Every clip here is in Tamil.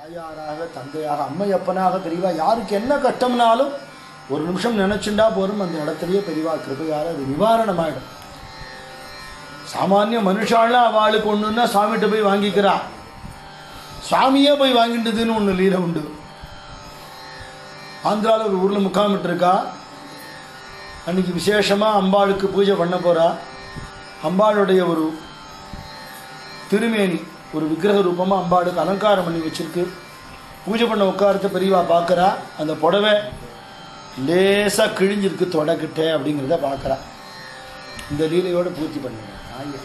தாயாராக தந்தையாக அம்மை அப்பனாக பெரியவா யாருக்கு என்ன கஷ்டம்னாலும் ஒரு நிமிஷம் நினைச்சுண்டா போதும் அந்த இடத்துலயே பெரியவா கிருபையால அது நிவாரணமாயிடும் சாமானிய மனுஷாலாம் அவளுக்கு ஒண்ணுன்னா சுவாமிகிட்ட போய் வாங்கிக்கிறா சுவாமியே போய் வாங்கிட்டதுன்னு ஒண்ணு லீலை உண்டு ஆந்திராவில் ஒரு ஊர்ல முக்காமிட்டு இருக்கா அன்னைக்கு விசேஷமா அம்பாளுக்கு பூஜை பண்ண போறா அம்பாளுடைய ஒரு திருமேனி ஒரு விக்கிரக ரூபமா அம்பாளுக்கு அலங்காரம் பண்ணி வச்சிருக்கு பூஜை பண்ண உட்காரத்த பெரியவா பார்க்கறா அந்த புடவை லேசா கிழிஞ்சிருக்கு தொடக்கிட்ட அப்படிங்கிறத பார்க்கறா இந்த லீலையோட பூர்த்தி பண்ணுங்க ஆயா.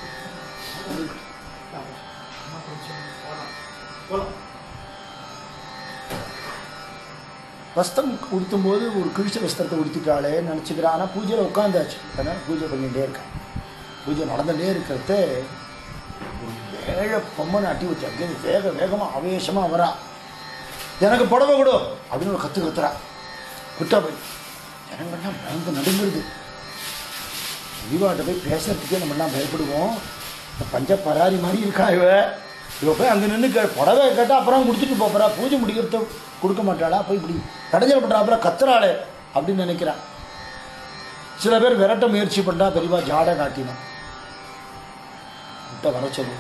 வஸ்திரம் உடுத்தும் போது ஒரு கிழிச்ச வஸ்திரத்தை உடுத்திட்டாளே நினச்சிக்கிறா ஆனால் பூஜையில் உட்காந்தாச்சு அதனால் பூஜை பண்ணிகிட்டே இருக்கேன் பூஜை நடந்துகிட்டே இருக்கிறத ஒரு ஏழை பொம்மனை அட்டி வச்சு அப்படியே வேக வேகமாக ஆவேசமாக வரா எனக்கு புடவை கொடு அப்படின்னு ஒரு கத்து கத்துறா குட்டா போய் ஜனங்கள்லாம் பயந்து நடுங்குறது விரிவாட்ட போய் பேசுறதுக்கே நம்ம எல்லாம் பயப்படுவோம் இந்த பஞ்ச பராரி மாதிரி இருக்கா இவ இவ போய் அங்கே நின்று கே புடவை கேட்டால் அப்புறம் கொடுத்துட்டு போறா பூஜை முடிக்கிறத கொடுக்க மாட்டாளா போய் இப்படி கடைஞ்சல் பண்ணுறாப்புல கத்துறாளே அப்படின்னு நினைக்கிறான் சில பேர் விரட்ட முயற்சி பண்ணுறா பெரியவா ஜாடை காட்டினான் விட்ட வர சொல்லு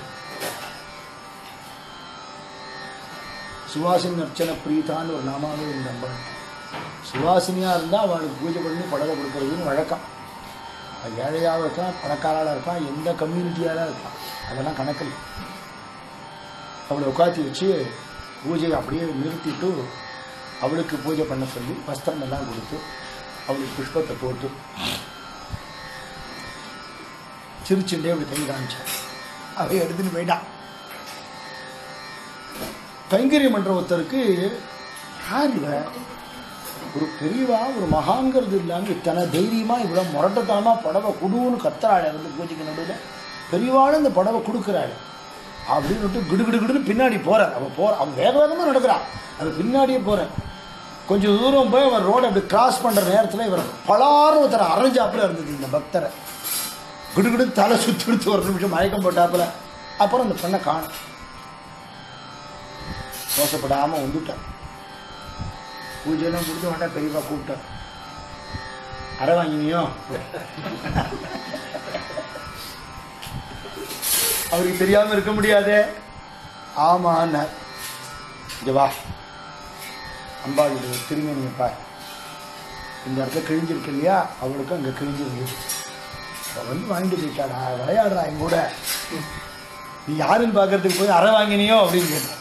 சுவாசினி அர்ச்சனை பிரீதான்னு ஒரு நாமாவே இந்த நம்பணும் சுவாசினியாக இருந்தால் அவளுக்கு பூஜை பண்ணி புடவை கொடுக்கறதுன்னு வழக்கம் அது ஏழையாக இருக்கலாம் பணக்காராளாக இருக்கலாம் எந்த கம்யூனிட்டியாக இருக்கலாம் அதெல்லாம் கணக்கில் அவளை உட்காத்தி வச்சு பூஜையை அப்படியே நிறுத்திட்டு அவளுக்கு பூஜை பண்ண சொல்லி வஸ்திரம் எல்லாம் கொடுத்து அவளுக்கு புஷ்பத்தை போட்டு சிரிச்சுட்டே அப்படி கை காமிச்சான் அவ எடுத்துன்னு போயிட்டான் கைங்கரியம் பண்ற ஒருத்தருக்கு யார் இவ ஒரு பெரியவா ஒரு மகாங்கிறது இல்லாமல் இத்தனை தைரியமா இவ்வளவு முரட்டத்தனமா புடவை குடுன்னு கத்துறாள் வந்து பூஜைக்கு நடுவில் பெரியவாளும் இந்த புடவை கொடுக்குறாள் அப்படின்னு கிடு கிடு கிடுன்னு பின்னாடி போறார் அவன் போற அவன் வேக வேகமாக நடக்கிறான் அவன் பின்னாடியே போறேன் கொஞ்சம் தூரம் போய் அவர் ரோடை அப்படி கிராஸ் பண்ற நேரத்தில் இவர் பலாரும் ஒருத்தர் அரைஞ்சாப்புல இருந்தது இந்த பக்தரை கிடுகிடு தலை சுத்தி எடுத்து ஒரு நிமிஷம் மயக்கம் போட்டாப்புல அப்புறம் அந்த பெண்ணை காணும் மோசப்படாம வந்துட்டான் பூஜையெல்லாம் கொடுத்து வேண்டாம் பெரியவா கூப்பிட்டார் அரை வாங்கினியோ அவருக்கு தெரியாம இருக்க முடியாதே ஆமான்னார் இங்க வா அம்பாளுடைய திருமணியை பார் இந்த இடத்துல கிழிஞ்சிருக்கு இல்லையா அவளுக்கு அங்க கிழிஞ்சிருக்கு அவ வந்து வாங்கிட்டு போயிட்டாடா விளையாடுறா என் கூட நீ யாருன்னு பார்க்கறதுக்கு போய் அரை வாங்கினியோ அப்படின்னு கேட்டேன்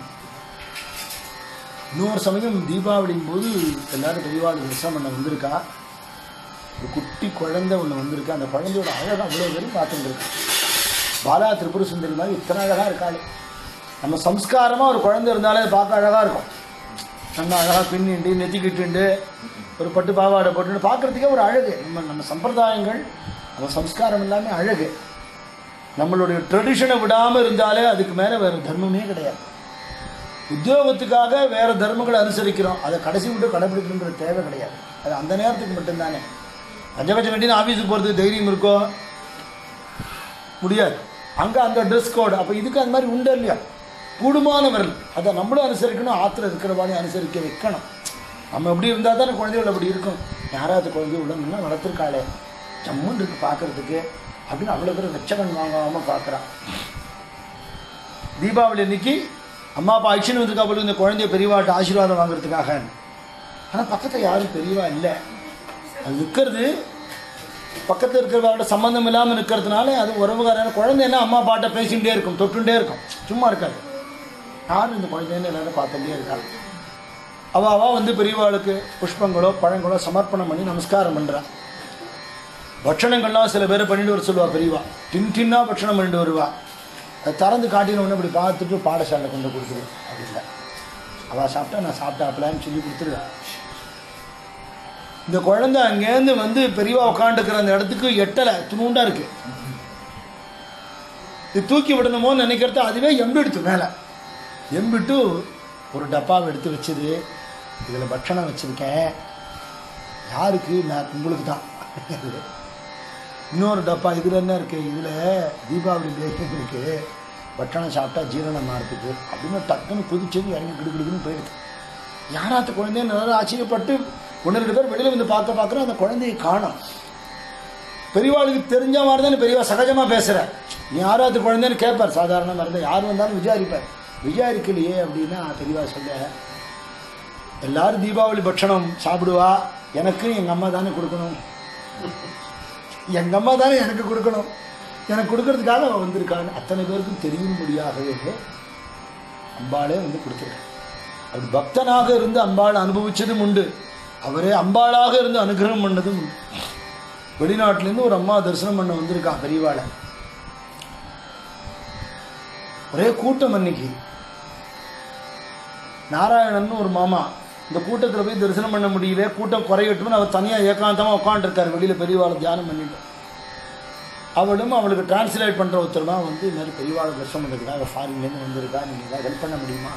இன்னொரு சமயம் தீபாவளியின் போது எல்லாரும் பெரியவாள் விஷம் பண்ண வந்திருக்கா ஒரு குட்டி குழந்தை ஒன்று வந்திருக்கு அந்த குழந்தையோட அழகு அவ்வளோ பேரும் பார்த்துட்டு இருக்கா பாலா திரிபுர சுந்தரி மாதிரி இத்தனை அழகாக இருக்காளே நம்ம சம்ஸ்காரமாக ஒரு குழந்தை இருந்தாலே அது பார்க்க அழகாக இருக்கும் நல்லா அழகாக பின்னிண்டு நெத்திக்கிட்டுண்டு ஒரு பட்டு பாவாடை போட்டுட்டு பார்க்கறதுக்கே ஒரு அழகு நம்ம நம்ம சம்பிரதாயங்கள் நம்ம சம்ஸ்காரம் எல்லாமே அழகு நம்மளுடைய ட்ரெடிஷனை விடாமல் இருந்தாலே அதுக்கு மேலே வேறு தர்மமே கிடையாது உத்தியோகத்துக்காக வேற தர்மங்களை அனுசரிக்கிறோம் அதை கடைசி விட்டு கடைபிடிக்கணுன்ற தேவை கிடையாது அது அந்த நேரத்துக்கு மட்டும்தானே பஞ்சபட்சம் கட்டின ஆஃபீஸுக்கு போகிறதுக்கு தைரியம் இருக்கோ முடியாது அங்கே அந்த ட்ரெஸ் கோடு அப்போ இதுக்கு அந்த மாதிரி உண்டு இல்லையா கூடுமானவர்கள் அதை நம்மளும் அனுசரிக்கணும் ஆற்றுல இருக்கிறவாளையும் அனுசரிக்க வைக்கணும் நம்ம எப்படி இருந்தால் தானே குழந்தைகள் அப்படி இருக்கும் யாராவது குழந்தை உடம்புனா வளர்த்துருக்காளே ஜம்முன்னு இருக்கு பார்க்கறதுக்கு அப்படின்னு அவ்வளோ பேர் வெச்சகன் வாங்காமல் பார்க்குறான் தீபாவளி அன்னைக்கு அம்மா அப்பா அழிச்சுன்னு வந்திருக்கா போல இந்த குழந்தைய பெரியவாட்ட ஆசீர்வாதம் வாங்குறதுக்காக ஆனால் பக்கத்தில் யாரும் பெரியவா இல்லை அது நிற்கிறது பக்கத்தில் இருக்கிறவரோட சம்மந்தம் இல்லாமல் நிற்கிறதுனால அது உறவுகாரான குழந்தை என்ன அம்மா பாட்டை பேசிகிட்டே இருக்கும் தொட்டுண்டே இருக்கும் சும்மா இருக்காது யாரும் இந்த குழந்தைன்னு எல்லாரும் பார்த்துட்டே இருக்காங்க அவ அவ வந்து பெரியவாளுக்கு புஷ்பங்களோ பழங்களோ சமர்ப்பணம் பண்ணி நமஸ்காரம் பண்ணுறா பட்சணங்கள்லாம் சில பேர் பண்ணிட்டு வர சொல்லுவா பெரியவா டின் டின்னா பட்சணம் பண்ணிட்டு வருவா அதை திறந்து காட்டினவொடனே இப்படி பார்த்துட்டு பாடசாலை கொண்டு கொடுத்துரு அப்படின்னா அவள் சாப்பிட்டா நான் சாப்பிட்டாப்பலான்னு சொல்லி கொடுத்துருவேன் இந்த குழந்தை அங்கேருந்து வந்து பெரியவா உட்காந்துக்கிற அந்த இடத்துக்கு எட்டலை துணுண்டா இருக்கு இது தூக்கி விடணுமோன்னு நினைக்கிறது அதுவே எம்பிடுத்து மேலே எம்பிட்டு ஒரு டப்பாவை எடுத்து வச்சது இதில் பட்சணம் வச்சுருக்கேன் யாருக்கு நான் உங்களுக்கு தான் இன்னொரு டப்பா இதில் என்ன இருக்குது இதில் தீபாவளி தேசம் இருக்குது பட்சணம் சாப்பிட்டா ஜீரணம் ஆகிறதுக்கு அப்படின்னு டக்குன்னு குதிச்சது இறங்கி கிடுக்கிடுக்குன்னு போயிடுது யாராத்த குழந்தைன்னு எல்லாரும் ஆச்சரியப்பட்டு ஒன்று ரெண்டு பேர் வெளியில் வந்து பார்க்க பார்க்குறோம் அந்த குழந்தையை காணோம் பெரியவாளுக்கு தெரிஞ்ச மாதிரி தானே பெரியவா சகஜமாக பேசுகிறார் நீ யாராவது குழந்தைன்னு கேட்பார் சாதாரணமாக இருந்தால் யார் வந்தாலும் விசாரிப்பார் விசாரிக்கலையே அப்படின்னா பெரியவா சொல்ல எல்லாரும் தீபாவளி பட்சணம் சாப்பிடுவா எனக்கு எங்கள் அம்மா தானே கொடுக்கணும் எங்கள் அம்மா தானே எனக்கு கொடுக்கணும் எனக்கு கொடுக்கறதுக்காக அவள் வந்திருக்கான்னு அத்தனை பேருக்கும் தெரியும்படியாகவே அம்பாளே வந்து கொடுத்துருக்காள் அப்படி பக்தனாக இருந்து அம்பாள் அனுபவிச்சதும் உண்டு அவரே அம்பாளாக இருந்து அனுகிரகம் பண்ணதும் உண்டு வெளிநாட்டிலேருந்து ஒரு அம்மா தரிசனம் பண்ண வந்திருக்கா பெரியவாளை ஒரே கூட்டம் அன்னைக்கு நாராயணன் ஒரு மாமா இந்த கூட்டத்தில் போய் தரிசனம் பண்ண முடியல கூட்டம் குறையட்டும்னு அவர் தனியாக ஏகாந்தமாக உட்காந்துருக்காரு வெளியில் பெரியவாளை தியானம் பண்ணிட்டு அவளும் அவளுக்கு டிரான்ஸ்லேட் பண்ணுற ஒருத்தருமா வந்து இந்த மாதிரி பெரியவாளை தரிசனம் பண்ணுறதுக்காக ஃபாரின்லேருந்து வந்திருக்கா நீங்கள் ஏதாவது ஹெல்ப் பண்ண முடியுமா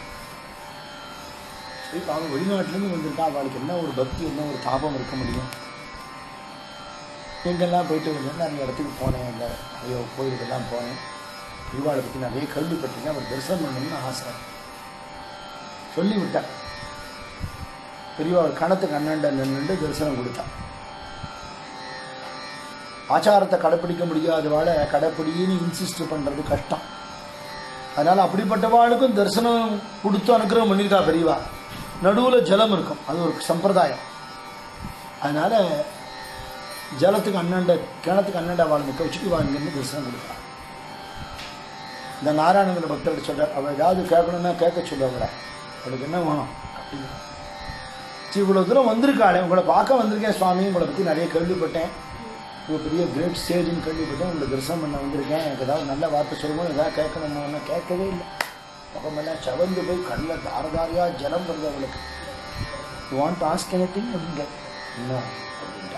சரி அவள் வெளிநாட்டிலேருந்து வந்திருக்கா அவளுக்கு என்ன ஒரு பக்தி என்ன ஒரு தாபம் இருக்க முடியும் எங்கெல்லாம் போயிட்டு வந்தேன் நிறைய இடத்துக்கு போனேன் இந்த நிறைய கோயிலுக்கெல்லாம் போனேன் பெரியவாளை பற்றி நிறைய கேள்விப்பட்டிருக்கேன் அவர் தரிசனம் பண்ணணும்னு ஆசை சொல்லிவிட்டேன் பெரியவாள் கணத்துக்கு அண்ணாண்ட நின்று தரிசனம் கொடுத்தா ஆச்சாரத்தை கடைப்பிடிக்க முடியாதவாளை கடைப்பிடின்னு இன்சிஸ்ட் பண்ணுறது கஷ்டம் அதனால் அப்படிப்பட்டவாளுக்கும் தரிசனம் கொடுத்து அனுக்கிரகம் பண்ணியிருக்கா பெரியவா நடுவில் ஜலம் இருக்கும் அது ஒரு சம்பிரதாயம் அதனால் ஜலத்துக்கு அண்ணாண்ட கிணத்துக்கு அண்ணாண்ட அவள் நிற்க வச்சுட்டு வாங்கிருந்து தரிசனம் கொடுக்குறான் இந்த நாராயணங்கிற பக்தர்கிட்ட சொல்கிறார் அவள் ஏதாவது கேட்கணும்னா கேட்க சொல்ல அவளை அவளுக்கு என்ன வேணும் அப்படின்னு சரி இவ்வளோ தூரம் வந்திருக்காளே உங்களை பார்க்க வந்திருக்கேன் சுவாமி உங்களை பற்றி நிறைய கேள்விப்பட்டேன் உங்கள் பெரிய கிரேட் ஸ்டேஜ்னு கேள்விப்பட்டேன் உங்களை தரிசனம் பண்ண வந்திருக்கேன் எனக்கு ஏதாவது நல்ல வார்த்தை சொல்லுமோ ஏதாவது கேட்கணுமோன்னு கேட்கவே இல்லை முகமெல்லாம் சவந்து போய் கண்ணில் தாரதாரியாக ஜலம் வருது அவளுக்கு யூ வாண்ட் ஆஸ்க் எனத்திங் அப்படிங்க இன்னும் அப்படின்ட்டா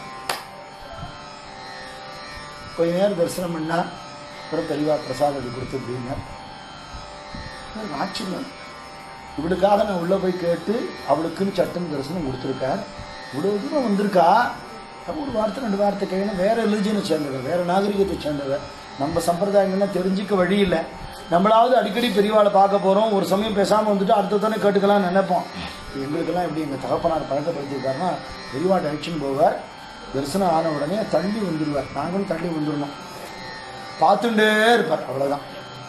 கொஞ்ச நேரம் தரிசனம் பண்ணா அப்புறம் பெரியவா பிரசாதத்தை கொடுத்து அப்படின்னா எனக்கு ஆச்சரியம் இவளுக்காக நான் உள்ளே போய் கேட்டு அவளுக்குன்னு சட்டம் தரிசனம் கொடுத்துருக்கார் இவ்வளோ தூரம் வந்திருக்கா அப்ப ஒரு வார்த்தை ரெண்டு வார்த்தை கேட்கணும் வேறு ரிலிஜனை சேர்ந்தவ வேறு நாகரிகத்தை சேர்ந்தவ நம்ம சம்பிரதாயங்கள்லாம் தெரிஞ்சிக்க வழி இல்லை நம்மளாவது அடிக்கடி பெரியவாளை பார்க்க போகிறோம் ஒரு சமயம் பேசாமல் வந்துட்டு அடுத்த தானே கேட்டுக்கலாம்னு நினைப்போம் எங்களுக்கெல்லாம் எப்படி எங்கள் தகப்பனார் பழக்கப்படுத்திருக்காருன்னா பெரியவாட்ட அழிச்சுன்னு போவார் தரிசனம் ஆன உடனே தள்ளி வந்துடுவார் நாங்களும் தள்ளி வந்துடணும் பார்த்துட்டே இருப்பார் அவ்வளோதான்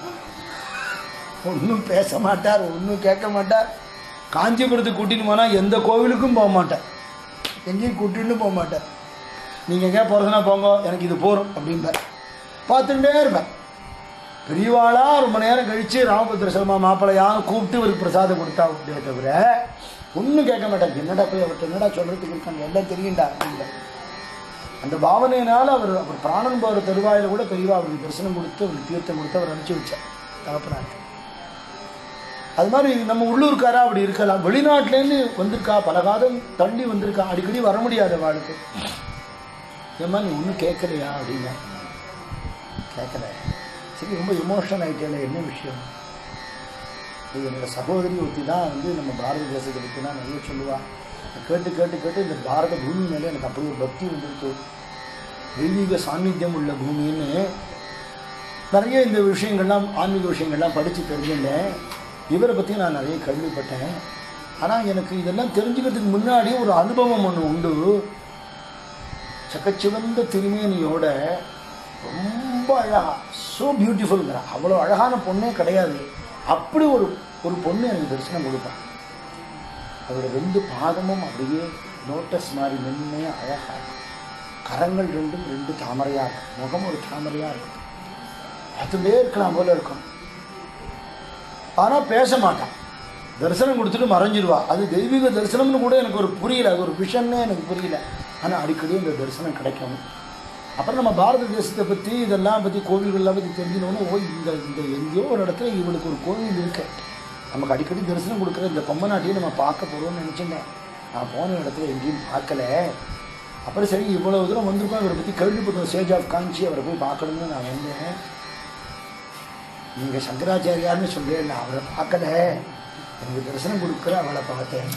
ஒன்றும் பேச மாட்டார் ஒன்றும் கேட்க மாட்டார் காஞ்சிபுரத்துக்கு கூட்டின்னு போனால் எந்த கோவிலுக்கும் போக மாட்டார் எங்கேயும் கூட்டின்னு போக மாட்டார் நீங்கள் எங்கேயா போகிறதுனா போங்க எனக்கு இது போகிறோம் அப்படிம்பார் பார்த்துட்டே இருப்பேன் பெரியவாளா ரொம்ப நேரம் கழித்து ராமபுத்திர சர்மா மாப்பிள்ளையான்னு கூப்பிட்டு இவருக்கு பிரசாதம் கொடுத்தா அப்படியே தவிர ஒன்றும் கேட்க மாட்டார் என்னடா போய் அவர்கிட்ட என்னடா சொல்கிறதுக்கு இருக்காங்க எல்லாம் தெரியுண்டா அப்படிங்கிற அந்த பாவனையினால் அவர் அவர் பிராணன் போகிற தருவாயில் கூட பெரியவா அவருக்கு தரிசனம் கொடுத்து அவருக்கு தீர்த்தம் கொடுத்து அவர் அனுப்பிச்சி வச்சார் தகப்பனாருக்கு அது மாதிரி நம்ம உள்ளூர்காரா அப்படி இருக்கலாம் வெளிநாட்டிலேருந்து வந்திருக்கா பல காலம் தள்ளி வந்திருக்கா அடிக்கடி வர முடியாத வாழ்க்கை ஏம்மா நீ ஒன்றும் கேட்கலையா அப்படின்னா கேட்கல சரி ரொம்ப எமோஷனல் ஆகிட்டேல என்ன விஷயம் இது என்னோட சகோதரி ஒத்தி தான் வந்து நம்ம பாரத தேசத்தை பற்றி தான் நிறைய சொல்லுவா கேட்டு கேட்டு கேட்டு இந்த பாரத பூமி மேலே எனக்கு அப்படி ஒரு பக்தி வந்துருக்கு தெய்வீக சாநித்தியம் உள்ள பூமின்னு நிறைய இந்த விஷயங்கள்லாம் ஆன்மீக விஷயங்கள்லாம் படித்து தெரிஞ்சுட்டேன் இவரை பற்றி நான் நிறைய கேள்விப்பட்டேன் ஆனால் எனக்கு இதெல்லாம் தெரிஞ்சுக்கிறதுக்கு முன்னாடி ஒரு அனுபவம் ஒன்று உண்டு சக்கச்சிவந்த திருமேனியோட ரொம்ப அழகா ஸோ பியூட்டிஃபுல்ங்கிற அவ்வளோ அழகான பொண்ணே கிடையாது அப்படி ஒரு ஒரு பொண்ணு எனக்கு தரிசனம் கொடுப்பான் அவரோட ரெண்டு பாதமும் அப்படியே லோட்டஸ் மாதிரி மென்மையாக அழகாக இருக்கும் கரங்கள் ரெண்டும் ரெண்டு தாமரையாக இருக்கும் முகம் ஒரு தாமரையாக இருக்கும் அதுவே இருக்கலாம் போல இருக்கும் ஆனால் பேச மாட்டான் தரிசனம் கொடுத்துட்டு மறைஞ்சிருவா அது தெய்வீக தரிசனம்னு கூட எனக்கு ஒரு புரியல அது ஒரு விஷன்னே எனக்கு புரியல ஆனால் அடிக்கடி இந்த தரிசனம் கிடைக்கும் அப்புறம் நம்ம பாரத தேசத்தை பற்றி இதெல்லாம் பற்றி கோவில்கள்லாம் பற்றி தெரிஞ்சினோன்னு ஓ இந்த இந்த எங்கேயோ ஒரு இடத்துல இவளுக்கு ஒரு கோவில் இருக்கு நமக்கு அடிக்கடி தரிசனம் கொடுக்குற இந்த பொம்மநாட்டியை நம்ம பார்க்க போகிறோம்னு நினச்சிட்டேன் நான் போன இடத்துல எங்கேயும் பார்க்கல அப்புறம் சரி இவ்வளவு தூரம் வந்திருக்கோம் இவரை பற்றி கேள்விப்பட்டோம் சேஜ் ஆஃப் காஞ்சி அவரை போய் பார்க்கணும்னு நான் வந்தேன் நீங்கள் சங்கராச்சாரியார்னு சொல்கிறேன் நான் அவரை பார்க்கல எனக்கு தரிசனம் கொடுக்குற அவளை பார்த்தேன்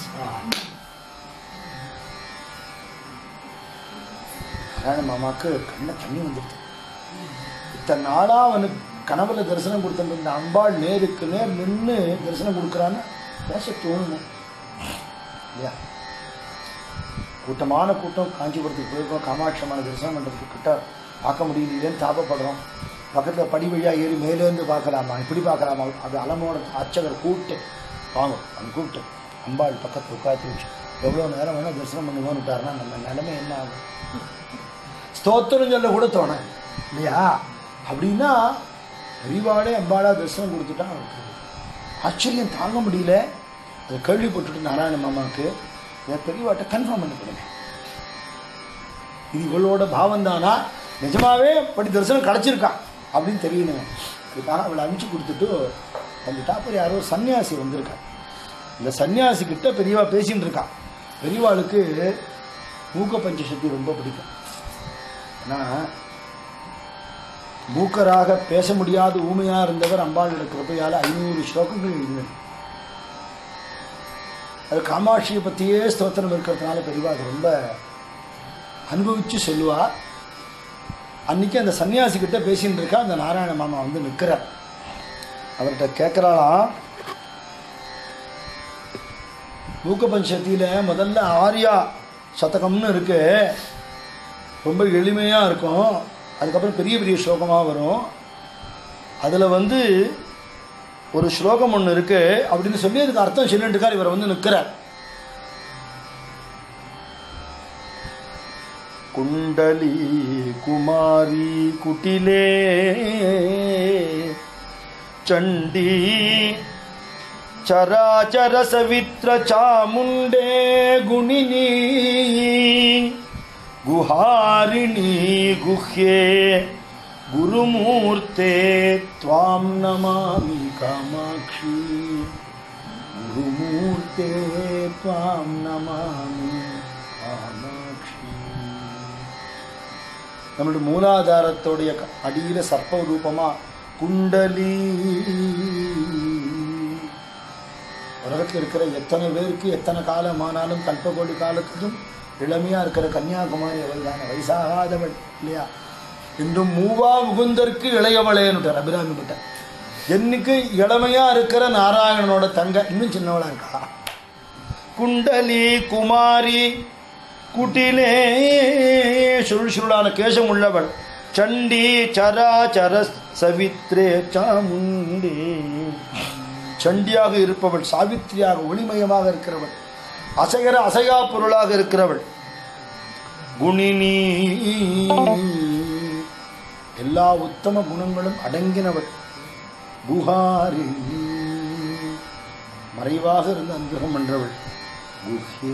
நாராயண மாமாவுக்கு கண்ணை தண்ணி வந்துடுது இத்தனை நாளாக அவனுக்கு கனவுல தரிசனம் கொடுத்துட்டு இந்த அம்பாள் நேருக்கு நேர் நின்று தரிசனம் கொடுக்குறான்னு பேச தோணுங்க இல்லையா கூட்டமான கூட்டம் காஞ்சிபுரத்துக்கு போயிருக்கோம் காமாட்சி அம்மனை தரிசனம் பண்ணுறதுக்கு கிட்ட பார்க்க முடியலையேன்னு தாபப்படுறோம் பக்கத்தில் படி வழியாக ஏறி மேலேருந்து பார்க்கலாமா இப்படி பார்க்கலாமா அது அலமோட அர்ச்சகர் கூப்பிட்டு வாங்க அவங்க கூப்பிட்டு அம்பாள் பக்கத்தில் உட்காந்து வச்சு எவ்வளோ நேரம் வேணால் தரிசனம் பண்ணுவோன்னு விட்டாருன்னா நம்ம நிலைமை என்ன ஆகும் ஸ்தோத்திரம் சொல்ல கூட தோணாது இல்லையா அப்படின்னா பெரியவாளே அம்பாளா தரிசனம் கொடுத்துட்டா அவருக்கு ஆச்சரியம் தாங்க முடியல அதை கேள்விப்பட்டுட்டு நாராயண மாமாவுக்கு இதை பெரியவாட்ட கன்ஃபார்ம் பண்ணிக்கணுமே இது இவளோட பாவம் தானா நிஜமாவே படி தரிசனம் கிடச்சிருக்கா அப்படின்னு தெரியணுமே இதுக்காக அவளை அனுப்பிச்சு கொடுத்துட்டு வந்துட்டா அப்புறம் யாரோ சன்னியாசி வந்திருக்கா இந்த சன்னியாசி கிட்ட பெரியவா பேசின்னு இருக்கா பெரியவாளுக்கு மூக்க பஞ்சசக்தி ரொம்ப பிடிக்கும் ஏன்னா மூக்கராக பேச முடியாத ஊமையா இருந்தவர் அம்பாளோட கிருப்பையால் ஐநூறு ஸ்லோகங்கள் எழுதினார் அது காமாட்சியை பற்றியே ஸ்தோத்திரம் இருக்கிறதுனால பெரியவா அது ரொம்ப அனுபவிச்சு சொல்லுவா அன்னைக்கு அந்த சன்னியாசி கிட்ட பேசின்னு இருக்கா அந்த நாராயண மாமா வந்து நிற்கிறார் அவர்கிட்ட கேட்குறாளாம் மூக்க பஞ்சத்தியில் முதல்ல ஆர்யா சதகம்னு இருக்கு ரொம்ப எளிமையாக இருக்கும் அதுக்கப்புறம் பெரிய பெரிய ஸ்லோகமாக வரும் அதில் வந்து ஒரு ஸ்லோகம் ஒன்று இருக்கு அப்படின்னு சொல்லி அதுக்கு அர்த்தம் சொல்லிட்டு இருக்கார் இவர் வந்து நிற்கிறார் குண்டலி குமாரி குட்டிலே ಚಂಡಿ ಚರಾಚರ ಸವಿತ್ರ ಚಾಮುಂಡೇ ಗುಣಿನಿ ಗುಹಾರಿಣಿ ಗುಹ್ಯೆ ಗುರುಮೂರ್ತೆ ತ್ವಾಂ ನಮಾಮಿ ಕಾಮಾಕ್ಷಿ ಗುರುಮೂರ್ತೆ ತ್ವಾಂ ನಮಾಮಿ ಕಾಮಾಕ್ಷಿ நம்மளுடைய மூலாதாரத்தோடைய க- அடியில சர்ப்ப ரூபமா குண்டலி உலகத்தில் இருக்கிற எத்தனை பேருக்கு எத்தனை காலம் ஆனாலும் கல்பகோடி காலத்துக்கும் இளமையா இருக்கிற கன்னியாகுமரி அவள்தான வயசாகாதவள் இல்லையா இன்றும் மூவா முகுந்தற்கு இளையவளேன்னுட்டார் அபிராமி கிட்ட என்னைக்கு இளமையா இருக்கிற நாராயணனோட தங்க இன்னும் சின்னவளா இருக்கா குண்டலி குமாரி குட்டிலே சுருள் சுருளான கேசம் உள்ளவள் சண்டி சராச்சர சவித்ரே சாமுண்டி சண்டியாக இருப்பவள் சாவித்திரியாக ஒளிமயமாக இருக்கிறவள் அசைகிற அசையா பொருளாக இருக்கிறவள் குணினி எல்லா உத்தம குணங்களும் அடங்கினவள் புகாரி மறைவாக இருந்து அனுகிரகம் பண்றவள் குஹே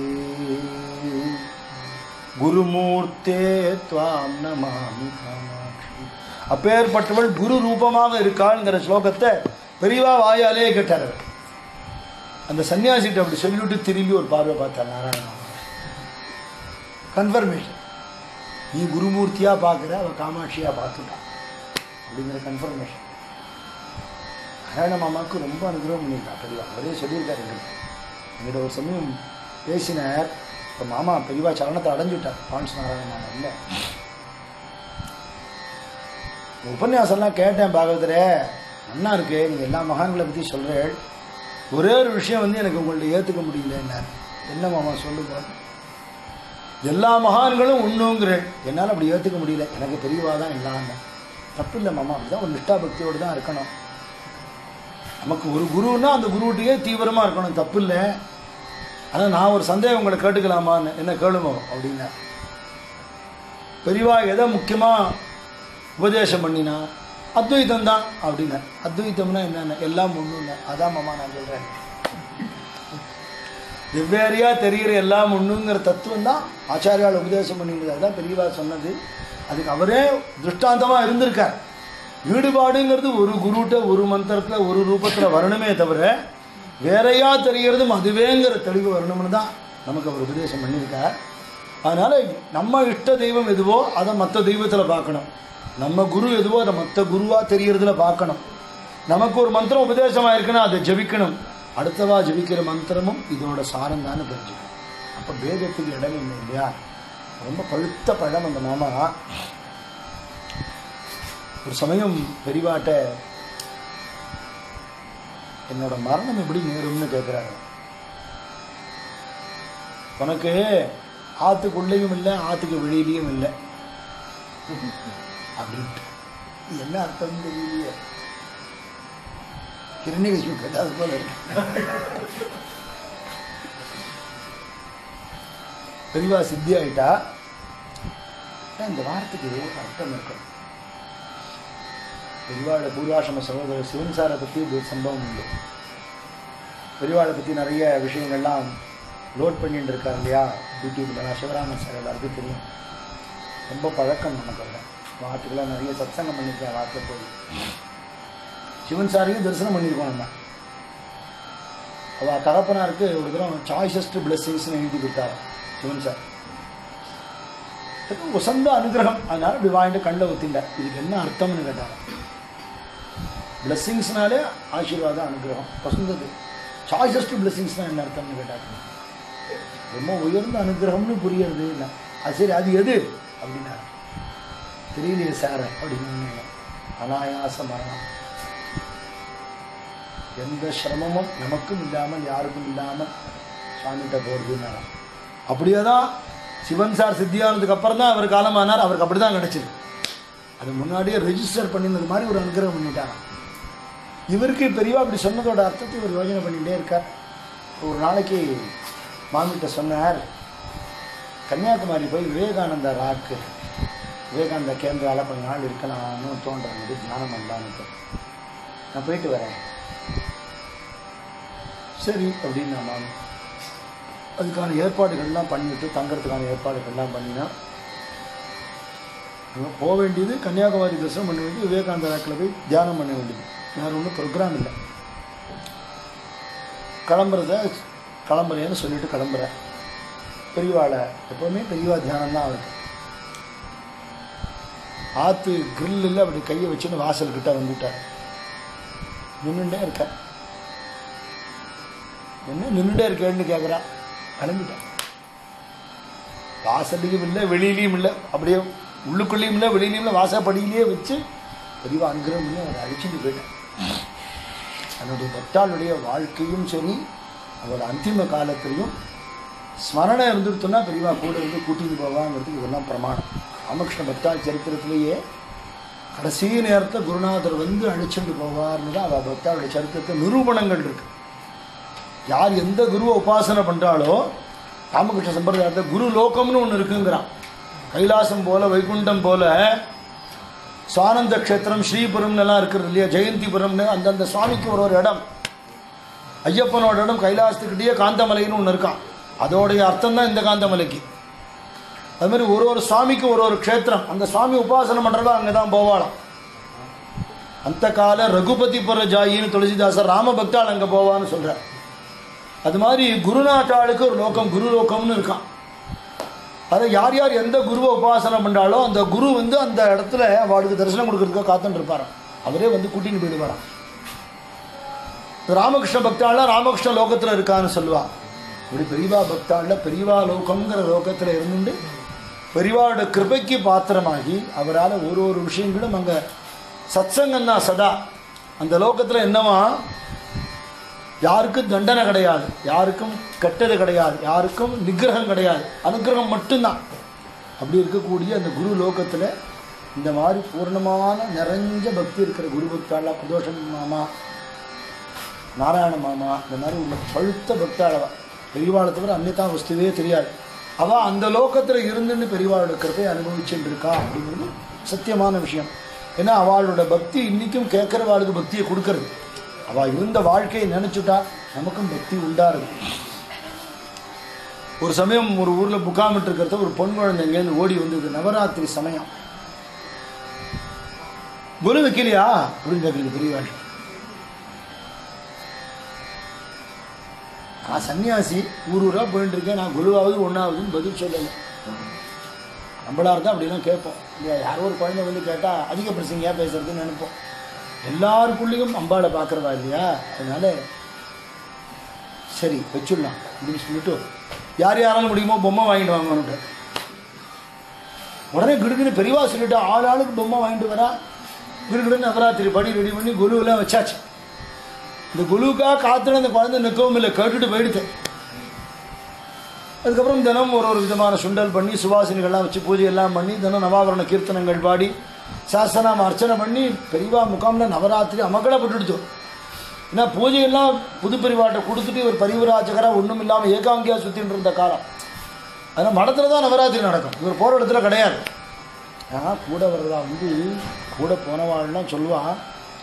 குருமூர்த்தே துவாம் நமாமி காமாட்சி அப்பேற்பட்டவள் குரு ரூபமாக இருக்காள்ங்கிற ஸ்லோகத்தை பெரியவா வாயாலே கேட்டார் அவர். அந்த சன்னியாசிட்ட அப்படி சொல்லிவிட்டு திரும்பி ஒரு பார்வை பார்த்தார் நாராயண கன்ஃபர்மேஷன் நீ குருமூர்த்தியா பார்க்குற அவ காமாட்சியா பார்த்துட்டா அப்படிங்கிற கன்ஃபர்மேஷன் நாராயண மாமாவுக்கு ரொம்ப அனுகிரகம் பண்ணியிருக்கா பெரியவா அவரே சொல்லியிருக்காரு எங்களுக்கு எங்கிட்ட ஒரு சமயம் பேசினார் இப்போ மாமா பெரியவா சரணத்தை அடைஞ்சுட்டார் பான்ஸ் நாராயண மாமா இல்லை உபன்யாசம்லாம் கேட்டேன் பாகவதரே நன்னா இருக்கு நீங்கள் எல்லா மகான்களை பற்றி சொல்கிறேன் ஒரே ஒரு விஷயம் வந்து எனக்கு உங்கள்ட்ட ஏற்றுக்க முடியலன்னார் என்ன மாமா சொல்லுங்க எல்லா மகான்களும் ஒன்றுங்கிறேன் என்னால் அப்படி ஏற்றுக்க முடியல எனக்கு பெரியவா தான் எல்லாம் தப்பு இல்லை மாமா அப்படிதான் ஒரு நிஷ்டா பக்தியோடு தான் இருக்கணும் நமக்கு ஒரு குருன்னா அந்த குருவிட்டையே தீவிரமாக இருக்கணும் தப்பு இல்லை ஆனால் நான் ஒரு சந்தேகம் உங்களை கேட்டுக்கலாமான்னு என்ன கேளுங்க அப்படின்னா பெரியவா எதை முக்கியமாக உபதேசம் பண்ணினா அத்வைத்தம் தான் அப்படின்னா அத்வைத்தம்னா என்னென்ன எல்லாம் ஒன்றுன்னு அதான் மாமா நான் சொல்கிறேன் வெவ்வேறையா தெரிகிற எல்லாம் ஒன்றுங்கிற தத்துவம் தான் ஆச்சாரியால் உபதேசம் பண்ணினது அதுதான் பெரியவா சொன்னது அதுக்கு அவரே திருஷ்டாந்தமாக இருந்திருக்கார் ஈடுபாடுங்கிறது ஒரு குருட்ட ஒரு மந்திரத்தில் ஒரு ரூபத்தில் வரணுமே தவிர வேறையா தெரிகிறதும் அதுவேங்கிற தெளிவு வரணும்னு தான் நமக்கு அவர் உபதேசம் பண்ணியிருக்கார் அதனால் நம்ம இஷ்ட தெய்வம் எதுவோ அதை மற்ற தெய்வத்தில் பார்க்கணும் நம்ம குரு எதுவோ அதை மற்ற குருவாக தெரியறதுல பார்க்கணும் நமக்கு ஒரு மந்திரம் உபதேசமாக இருக்குன்னா அதை ஜபிக்கணும் அடுத்தவா ஜபிக்கிற மந்திரமும் இதோட சாரம் தானே தெரிஞ்சுக்கணும் அப்போ பேதத்துக்கு இடம் இல்லை இல்லையா ரொம்ப பழுத்த பழம் அந்த மாமா ஒரு சமயம் பெரியவாட்ட என்னோட மரணம் எப்படி நேரும்னு கேட்குறாரு உனக்கு ஆத்துக்குள்ளேயும் இல்லை ஆத்துக்கு வெளியிலையும் இல்லை அப்படின்ட்டு இது என்ன அர்த்தம் தெரியலையே கிரண்யகசிவு கேட்டால் அது போல இருக்கு பெரியவா சித்தி ஆயிட்டா ஆனா இந்த வார்த்தைக்கு ஏதோ ஒரு அர்த்தம் இருக்கும் பெரியவாட பூர்வாசிரம சகோதரர் சிவன் சாரை பற்றி ஒரு சம்பவம் உண்டு பெரியவாளை பற்றி நிறைய விஷயங்கள்லாம் லோட் பண்ணிட்டு இருக்கார் இல்லையா யூடியூப்ல சிவராமன் சார் எல்லாருக்கும் தெரியும் ரொம்ப பழக்கம் நமக்கு அதில் வார்த்தைகளாக நிறைய சத்சங்கம் பண்ணியிருக்கேன் வார்த்தை போய் சிவன் சாரையும் தரிசனம் பண்ணியிருக்கோம் நம்ம அவள் தகப்பனாருக்கு ஒரு தடவை சாய்ஸஸ்ட் பிளெஸ்ஸிங்ஸ்னு எழுதி கொடுத்தாரு சிவன் சார் இது உசந்த அனுகிரகம் அதனால இப்படி வாங்கிட்டு கண்ட ஊத்திண்ட இதுக்கு என்ன அர்த்தம்னு கேட்டாங்க பிளெஸ்ஸிங்ஸ்னாலே ஆசீர்வாதம் அனுகிரகம் வசந்தது சாய்ஸஸ்ட் பிளெஸ்ஸிங்ஸ்னால் என்ன அர்த்தம்னு கேட்டாங்க ரொம்ப உயர்ந்த அனுகிரகம்னு புரியறது இல்லை அது சரி அது எது அப்படின்னாரு தெரியலையே சார் அப்படின்னு அனாயாச மரணம் எந்த சிரமமும் நமக்கும் இல்லாமல் யாருக்கும் இல்லாமல் சாமிகிட்ட போகிறதுன்னாரா அப்படியே தான் சிவன் சார் சித்தியானதுக்கு அப்புறம் தான் அவர் காலமானார் அவருக்கு அப்படி தான் கிடச்சிது அது முன்னாடியே ரெஜிஸ்டர் பண்ணினது மாதிரி ஒரு அனுகிரகம் பண்ணிட்டாராம் இவருக்கு பெரியவா அப்படி சொன்னதோட அர்த்தத்தை இவர் யோஜனை பண்ணிகிட்டே இருக்கார் ஒரு நாளைக்கு மாமிகிட்ட சொன்னார் கன்னியாகுமரி போய் விவேகானந்தா ராக்கு விவேகானந்தா கேந்திரால கொஞ்ச நாள் இருக்கலாம்னு தோன்றது தியானம் பண்ணலான்னு நான் போயிட்டு வரேன் சரி அப்படின்னு நான் மாமி அதுக்கான ஏற்பாடுகள்லாம் பண்ணிவிட்டு தங்கறதுக்கான ஏற்பாடுகள்லாம் பண்ணினா அங்க போக வேண்டியது கன்னியாகுமரி தரிசனம் பண்ண வேண்டியது விவேகானந்த ராக்கில் போய் தியானம் பண்ண வேண்டியது வேறு ஒன்றும் ப்ரோக்ராம் இல்லை கிளம்புறத கிளம்புறேன்னு சொல்லிட்டு கிளம்புறேன் பெரியவாளை எப்போவுமே பெரியவா தியானம் தான் அவருக்கு ஆற்று கிரில்லில் அப்படி கையை வச்சுன்னு வாசல்கிட்ட வந்துட்டார் நின்றுட்டே இருக்க என்ன நின்றுட்டே இருக்கேன்னு கேட்குறா கிளம்பிட்டான் வாசல்லையும் இல்லை வெளியிலையும் இல்லை அப்படியே உள்ளுக்குள்ளேயும் இல்லை வெளியிலையும் இல்லை வாசப்படியிலேயே வச்சு பெரியவா அனுகிரகம் பண்ணி அவரை அழிச்சுட்டு போயிட்டேன் தன்னுடைய பக்தாளுடைய வாழ்க்கையும் சரி அவரோட அந்திம காலத்திலையும் ஸ்மரணை இருந்துருத்தோன்னா பெரியவா கூட இருந்து கூட்டிட்டு போவாங்கிறதுக்கு இதெல்லாம் பிரமாணம் ராமகிருஷ்ண பக்தாள் சரித்திரத்திலேயே கடைசி நேரத்தில் குருநாதர் வந்து அழிச்சுட்டு போவார்னு தான் அவள் பக்தாளுடைய சரித்திரத்தில் நிரூபணங்கள் இருக்கு யார் எந்த குருவை உபாசனை பண்ணுறாளோ ராமகிருஷ்ண சம்பிரதாயத்தில் குரு லோகம்னு ஒன்று இருக்குங்கிறான் கைலாசம் போல வைகுண்டம் போல சுவானந்த க்ஷேத்திரம் ஸ்ரீபுரம்னு எல்லாம் இருக்கிறது இல்லையா ஜெயந்திபுரம்னு அந்தந்த சுவாமிக்கு ஒரு ஒரு இடம் ஐயப்பனோட இடம் கைலாசத்துக்கிட்டேயே காந்தமலைன்னு ஒன்று இருக்கான் அதோடைய அர்த்தம் தான் இந்த காந்தமலைக்கு அது மாதிரி ஒரு ஒரு சுவாமிக்கு ஒரு ஒரு க்ஷேத்திரம் அந்த சுவாமி உபாசனை பண்ணுறவ அங்கே தான் போவாளாம் அந்த கால ரகுபதிபுர ஜாயின்னு துளசிதாசர் ராம பக்தாள் அங்கே போவான்னு சொல்கிறார் அது மாதிரி குருநாட்டாளுக்கு ஒரு லோகம் குரு லோகம்னு இருக்கான் அதை யார் யார் எந்த குருவை உபாசனை பண்ணுறாலோ அந்த குரு வந்து அந்த இடத்துல அவளுக்கு தரிசனம் கொடுக்கறதுக்காக காத்துட்டு இருப்பாராம் அவரே வந்து கூட்டின்னு போயிடுவாராம் ராமகிருஷ்ண பக்தாள்லாம் ராமகிருஷ்ண லோகத்தில் இருக்கான்னு சொல்லுவா இப்படி பெரியவா பக்தாள்ல பெரியவா லோகம்ங்கிற லோகத்தில் இருந்துட்டு பெரியவாவோட கிருபைக்கு பாத்திரமாகி அவரால் ஒரு ஒரு விஷயங்களும் அங்கே சத்சங்கம் தான் சதா அந்த லோகத்தில் என்னவா யாருக்கும் தண்டனை கிடையாது யாருக்கும் கெட்டது கிடையாது யாருக்கும் நிகிரகம் கிடையாது அனுகிரகம் மட்டும்தான் அப்படி இருக்கக்கூடிய அந்த குரு லோகத்தில் இந்த மாதிரி பூர்ணமான நிறைஞ்ச பக்தி இருக்கிற குரு பக்தாளா பிரதோஷம் மாமா நாராயண மாமா இந்த மாதிரி உள்ள பழுத்த பக்தாளவா பெரியவாளை தவிர அன்னிதான் வஸ்துவே தெரியாது அவள் அந்த லோகத்தில் இருந்துன்னு பெரியவாளோட கிருப்பை அனுபவிச்சுட்டு இருக்கா அப்படிங்கிறது சத்தியமான விஷயம் ஏன்னா அவளோட பக்தி இன்னைக்கும் கேட்குறவாளுக்கு பக்தியை கொடுக்கறது அவள் இருந்த வாழ்க்கையை நினச்சுட்டா நமக்கும் பக்தி உண்டாருது ஒரு சமயம் ஒரு ஊரில் முகாமிட்டு இருக்கிறத ஒரு பொன் குழந்தை இங்கேருந்து ஓடி வந்தது நவராத்திரி சமயம் குரு வைக்கலையா அப்படின்னு கேட்குறது பெரியவாள் நான் சன்னியாசி ஊர் ஊராக போயிட்டு இருக்கேன் நான் குருவாவது ஒன்றாவதுன்னு பதில் சொல்லலை நம்மளா இருந்தால் அப்படிலாம் கேட்போம் இல்லையா யாரோ ஒரு குழந்தை வந்து கேட்டால் அதிக பிரசங்கியாக பேசுறதுன்னு நினைப்போம் எல்லாருக்குள்ளேயும் அம்பாளை பார்க்குறவா இல்லையா அதனால சரி வச்சுடலாம் அப்படின்னு சொல்லிட்டு யார் யாராலும் முடியுமோ பொம்மை வாங்கிட்டு வாங்கன்னுட்டு உடனே கிடுக்குன்னு பெரியவா சொல்லிட்டு ஆள் ஆளுக்கு பொம்மை வாங்கிட்டு வரா கிடுகிடு நவராத்திரி படி ரெடி பண்ணி குலுவெல்லாம் வச்சாச்சு இந்த குலுவுக்காக காத்துல அந்த குழந்தை நிற்கவும் இல்லை கேட்டுட்டு போயிடுது அதுக்கப்புறம் தினம் ஒரு ஒரு விதமான சுண்டல் பண்ணி சுவாசினிகள்லாம் வச்சு பூஜை எல்லாம் பண்ணி தினம் நவாபரண கீர்த்தனங்கள் பாடி சாஸ்திரம் அர்ச்சனை பண்ணி பெரியவா முகாமில் நவராத்திரி அமகலப்பட்டுடுச்சு ஏன்னா பூஜையெல்லாம் புது பெரியவாட்டை கொடுத்துட்டு ஒரு பரிவராஜகராக ஒன்றும் இல்லாமல் ஏகாங்கியாக சுற்றிட்டு இருந்த காலம் அதனால் மடத்தில் தான் நவராத்திரி நடக்கும் இவர் போகிற இடத்துல கிடையாது ஆனால் கூட வர்றதா வந்து கூட போனவாள்லாம் சொல்லுவான்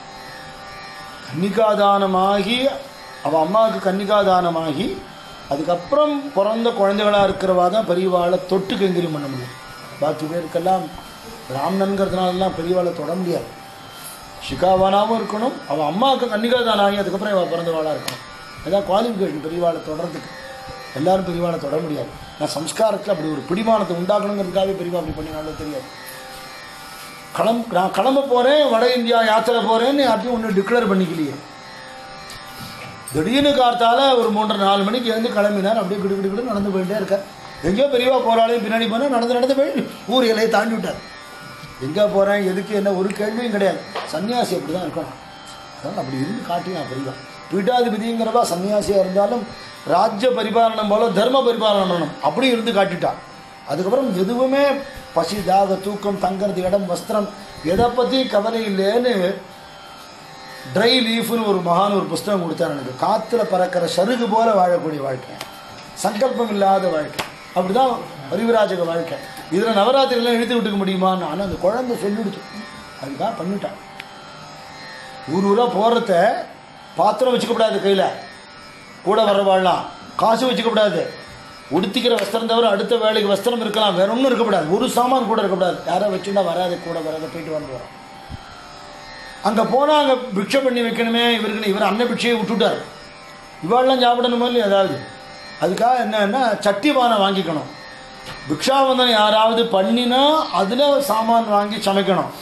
கன்னிகாதானமாகி அவள் அம்மாவுக்கு கன்னிகாதானமாகி அதுக்கப்புறம் பிறந்த குழந்தைகளாக இருக்கிறவா தான் பெரியவாளை தொட்டு கைங்கரியம் பண்ண முடியும் பாக்கி பேருக்கெல்லாம் பிராமணன்கிறதுனாலலாம் பெரியவாளை தொட முடியாது ஷிகாவானாவும் இருக்கணும் அவள் அம்மாவுக்கு கன்னிகாதானம் ஆகி அதுக்கப்புறம் அவள் பிறந்தவாளாக இருக்கணும் அதான் குவாலிஃபிகேஷன் பெரியவாளை தொடர்றதுக்கு எல்லாரும் பெரியவாளை தொட முடியாது நான் சம்ஸ்காரத்தில் அப்படி ஒரு பிடிமானத்தை உண்டாக்கணுங்கிறதுக்காகவே பெரியவா அப்படி பண்ணினாலும் தெரியாது கிளம் நான் கிளம்ப போகிறேன் வட இந்தியா யாத்திரை போகிறேன்னு யார்ட்டையும் ஒன்றும் டிக்ளேர் பண்ணிக்கலையே திடீர்னு கார்த்தால ஒரு மூன்றரை நாலு மணிக்கு எழுந்து கிளம்பினார் அப்படியே கிடு கிடு கிடு நடந்து போயிட்டே இருக்கார் எங்கேயோ பெரியவா போகிறாளையும் பின்னாடி போனால் நடந்து நடந்து போய் ஊர் எல்லையை தாண்டி விட்டார் எங்கே போகிறேன் எதுக்கு என்ன ஒரு கேள்வியும் கிடையாது சன்னியாசி அப்படி தான் இருக்கணும் அதனால் அப்படி இருந்து காட்டினா பெரியவா பீட்டாதிபதிங்கிறவா சன்னியாசியாக இருந்தாலும் ராஜ்ய பரிபாலனம் போல தர்ம பரிபாலனம் பண்ணணும் அப்படி இருந்து காட்டிட்டா அதுக்கப்புறம் எதுவுமே பசி தாக தூக்கம் தங்கிறது இடம் வஸ்திரம் எதை பற்றி கவலை இல்லைன்னு ட்ரை லீஃப்னு ஒரு மகான் ஒரு புஸ்தகம் கொடுத்தார் எனக்கு காற்றுல பறக்கிற சருகு போல வாழக்கூடிய வாழ்க்கை சங்கல்பம் இல்லாத வாழ்க்கை அப்படிதான் பரிவிராஜக வாழ்க்கை இதில் நவராத்திரிலாம் இழுத்து விட்டுக்க முடியுமான்னு ஆனால் அந்த குழந்தை சொல்லிடுச்சு அதுக்காக பண்ணிட்டான் ஊர் ஊராக போகிறத பாத்திரம் வச்சுக்கப்படாது கையில் கூட வரவாழலாம் காசு வச்சுக்கப்படாது உடுத்திக்கிற வஸ்திரம் தவிர அடுத்த வேலைக்கு வஸ்திரம் இருக்கலாம் வேற ஒன்றும் இருக்கக்கூடாது ஒரு சாமான் கூட இருக்கக்கூடாது யாரோ வச்சுட்டா வராது கூட வராது போயிட்டு வந்து வரோம் அங்கே போனால் அங்கே பிக்ஷை பண்ணி வைக்கணுமே இவருக்கு இவர் அன்ன பிக்ஷையை விட்டுட்டார் இவாளெலாம் சாப்பிடணுமோ இல்லையா ஏதாவது அதுக்காக என்னன்னா சட்டி பானை வாங்கிக்கணும் பிக்ஷாவந்தனம் யாராவது பண்ணினா அதில் சாமான் வாங்கி சமைக்கணும்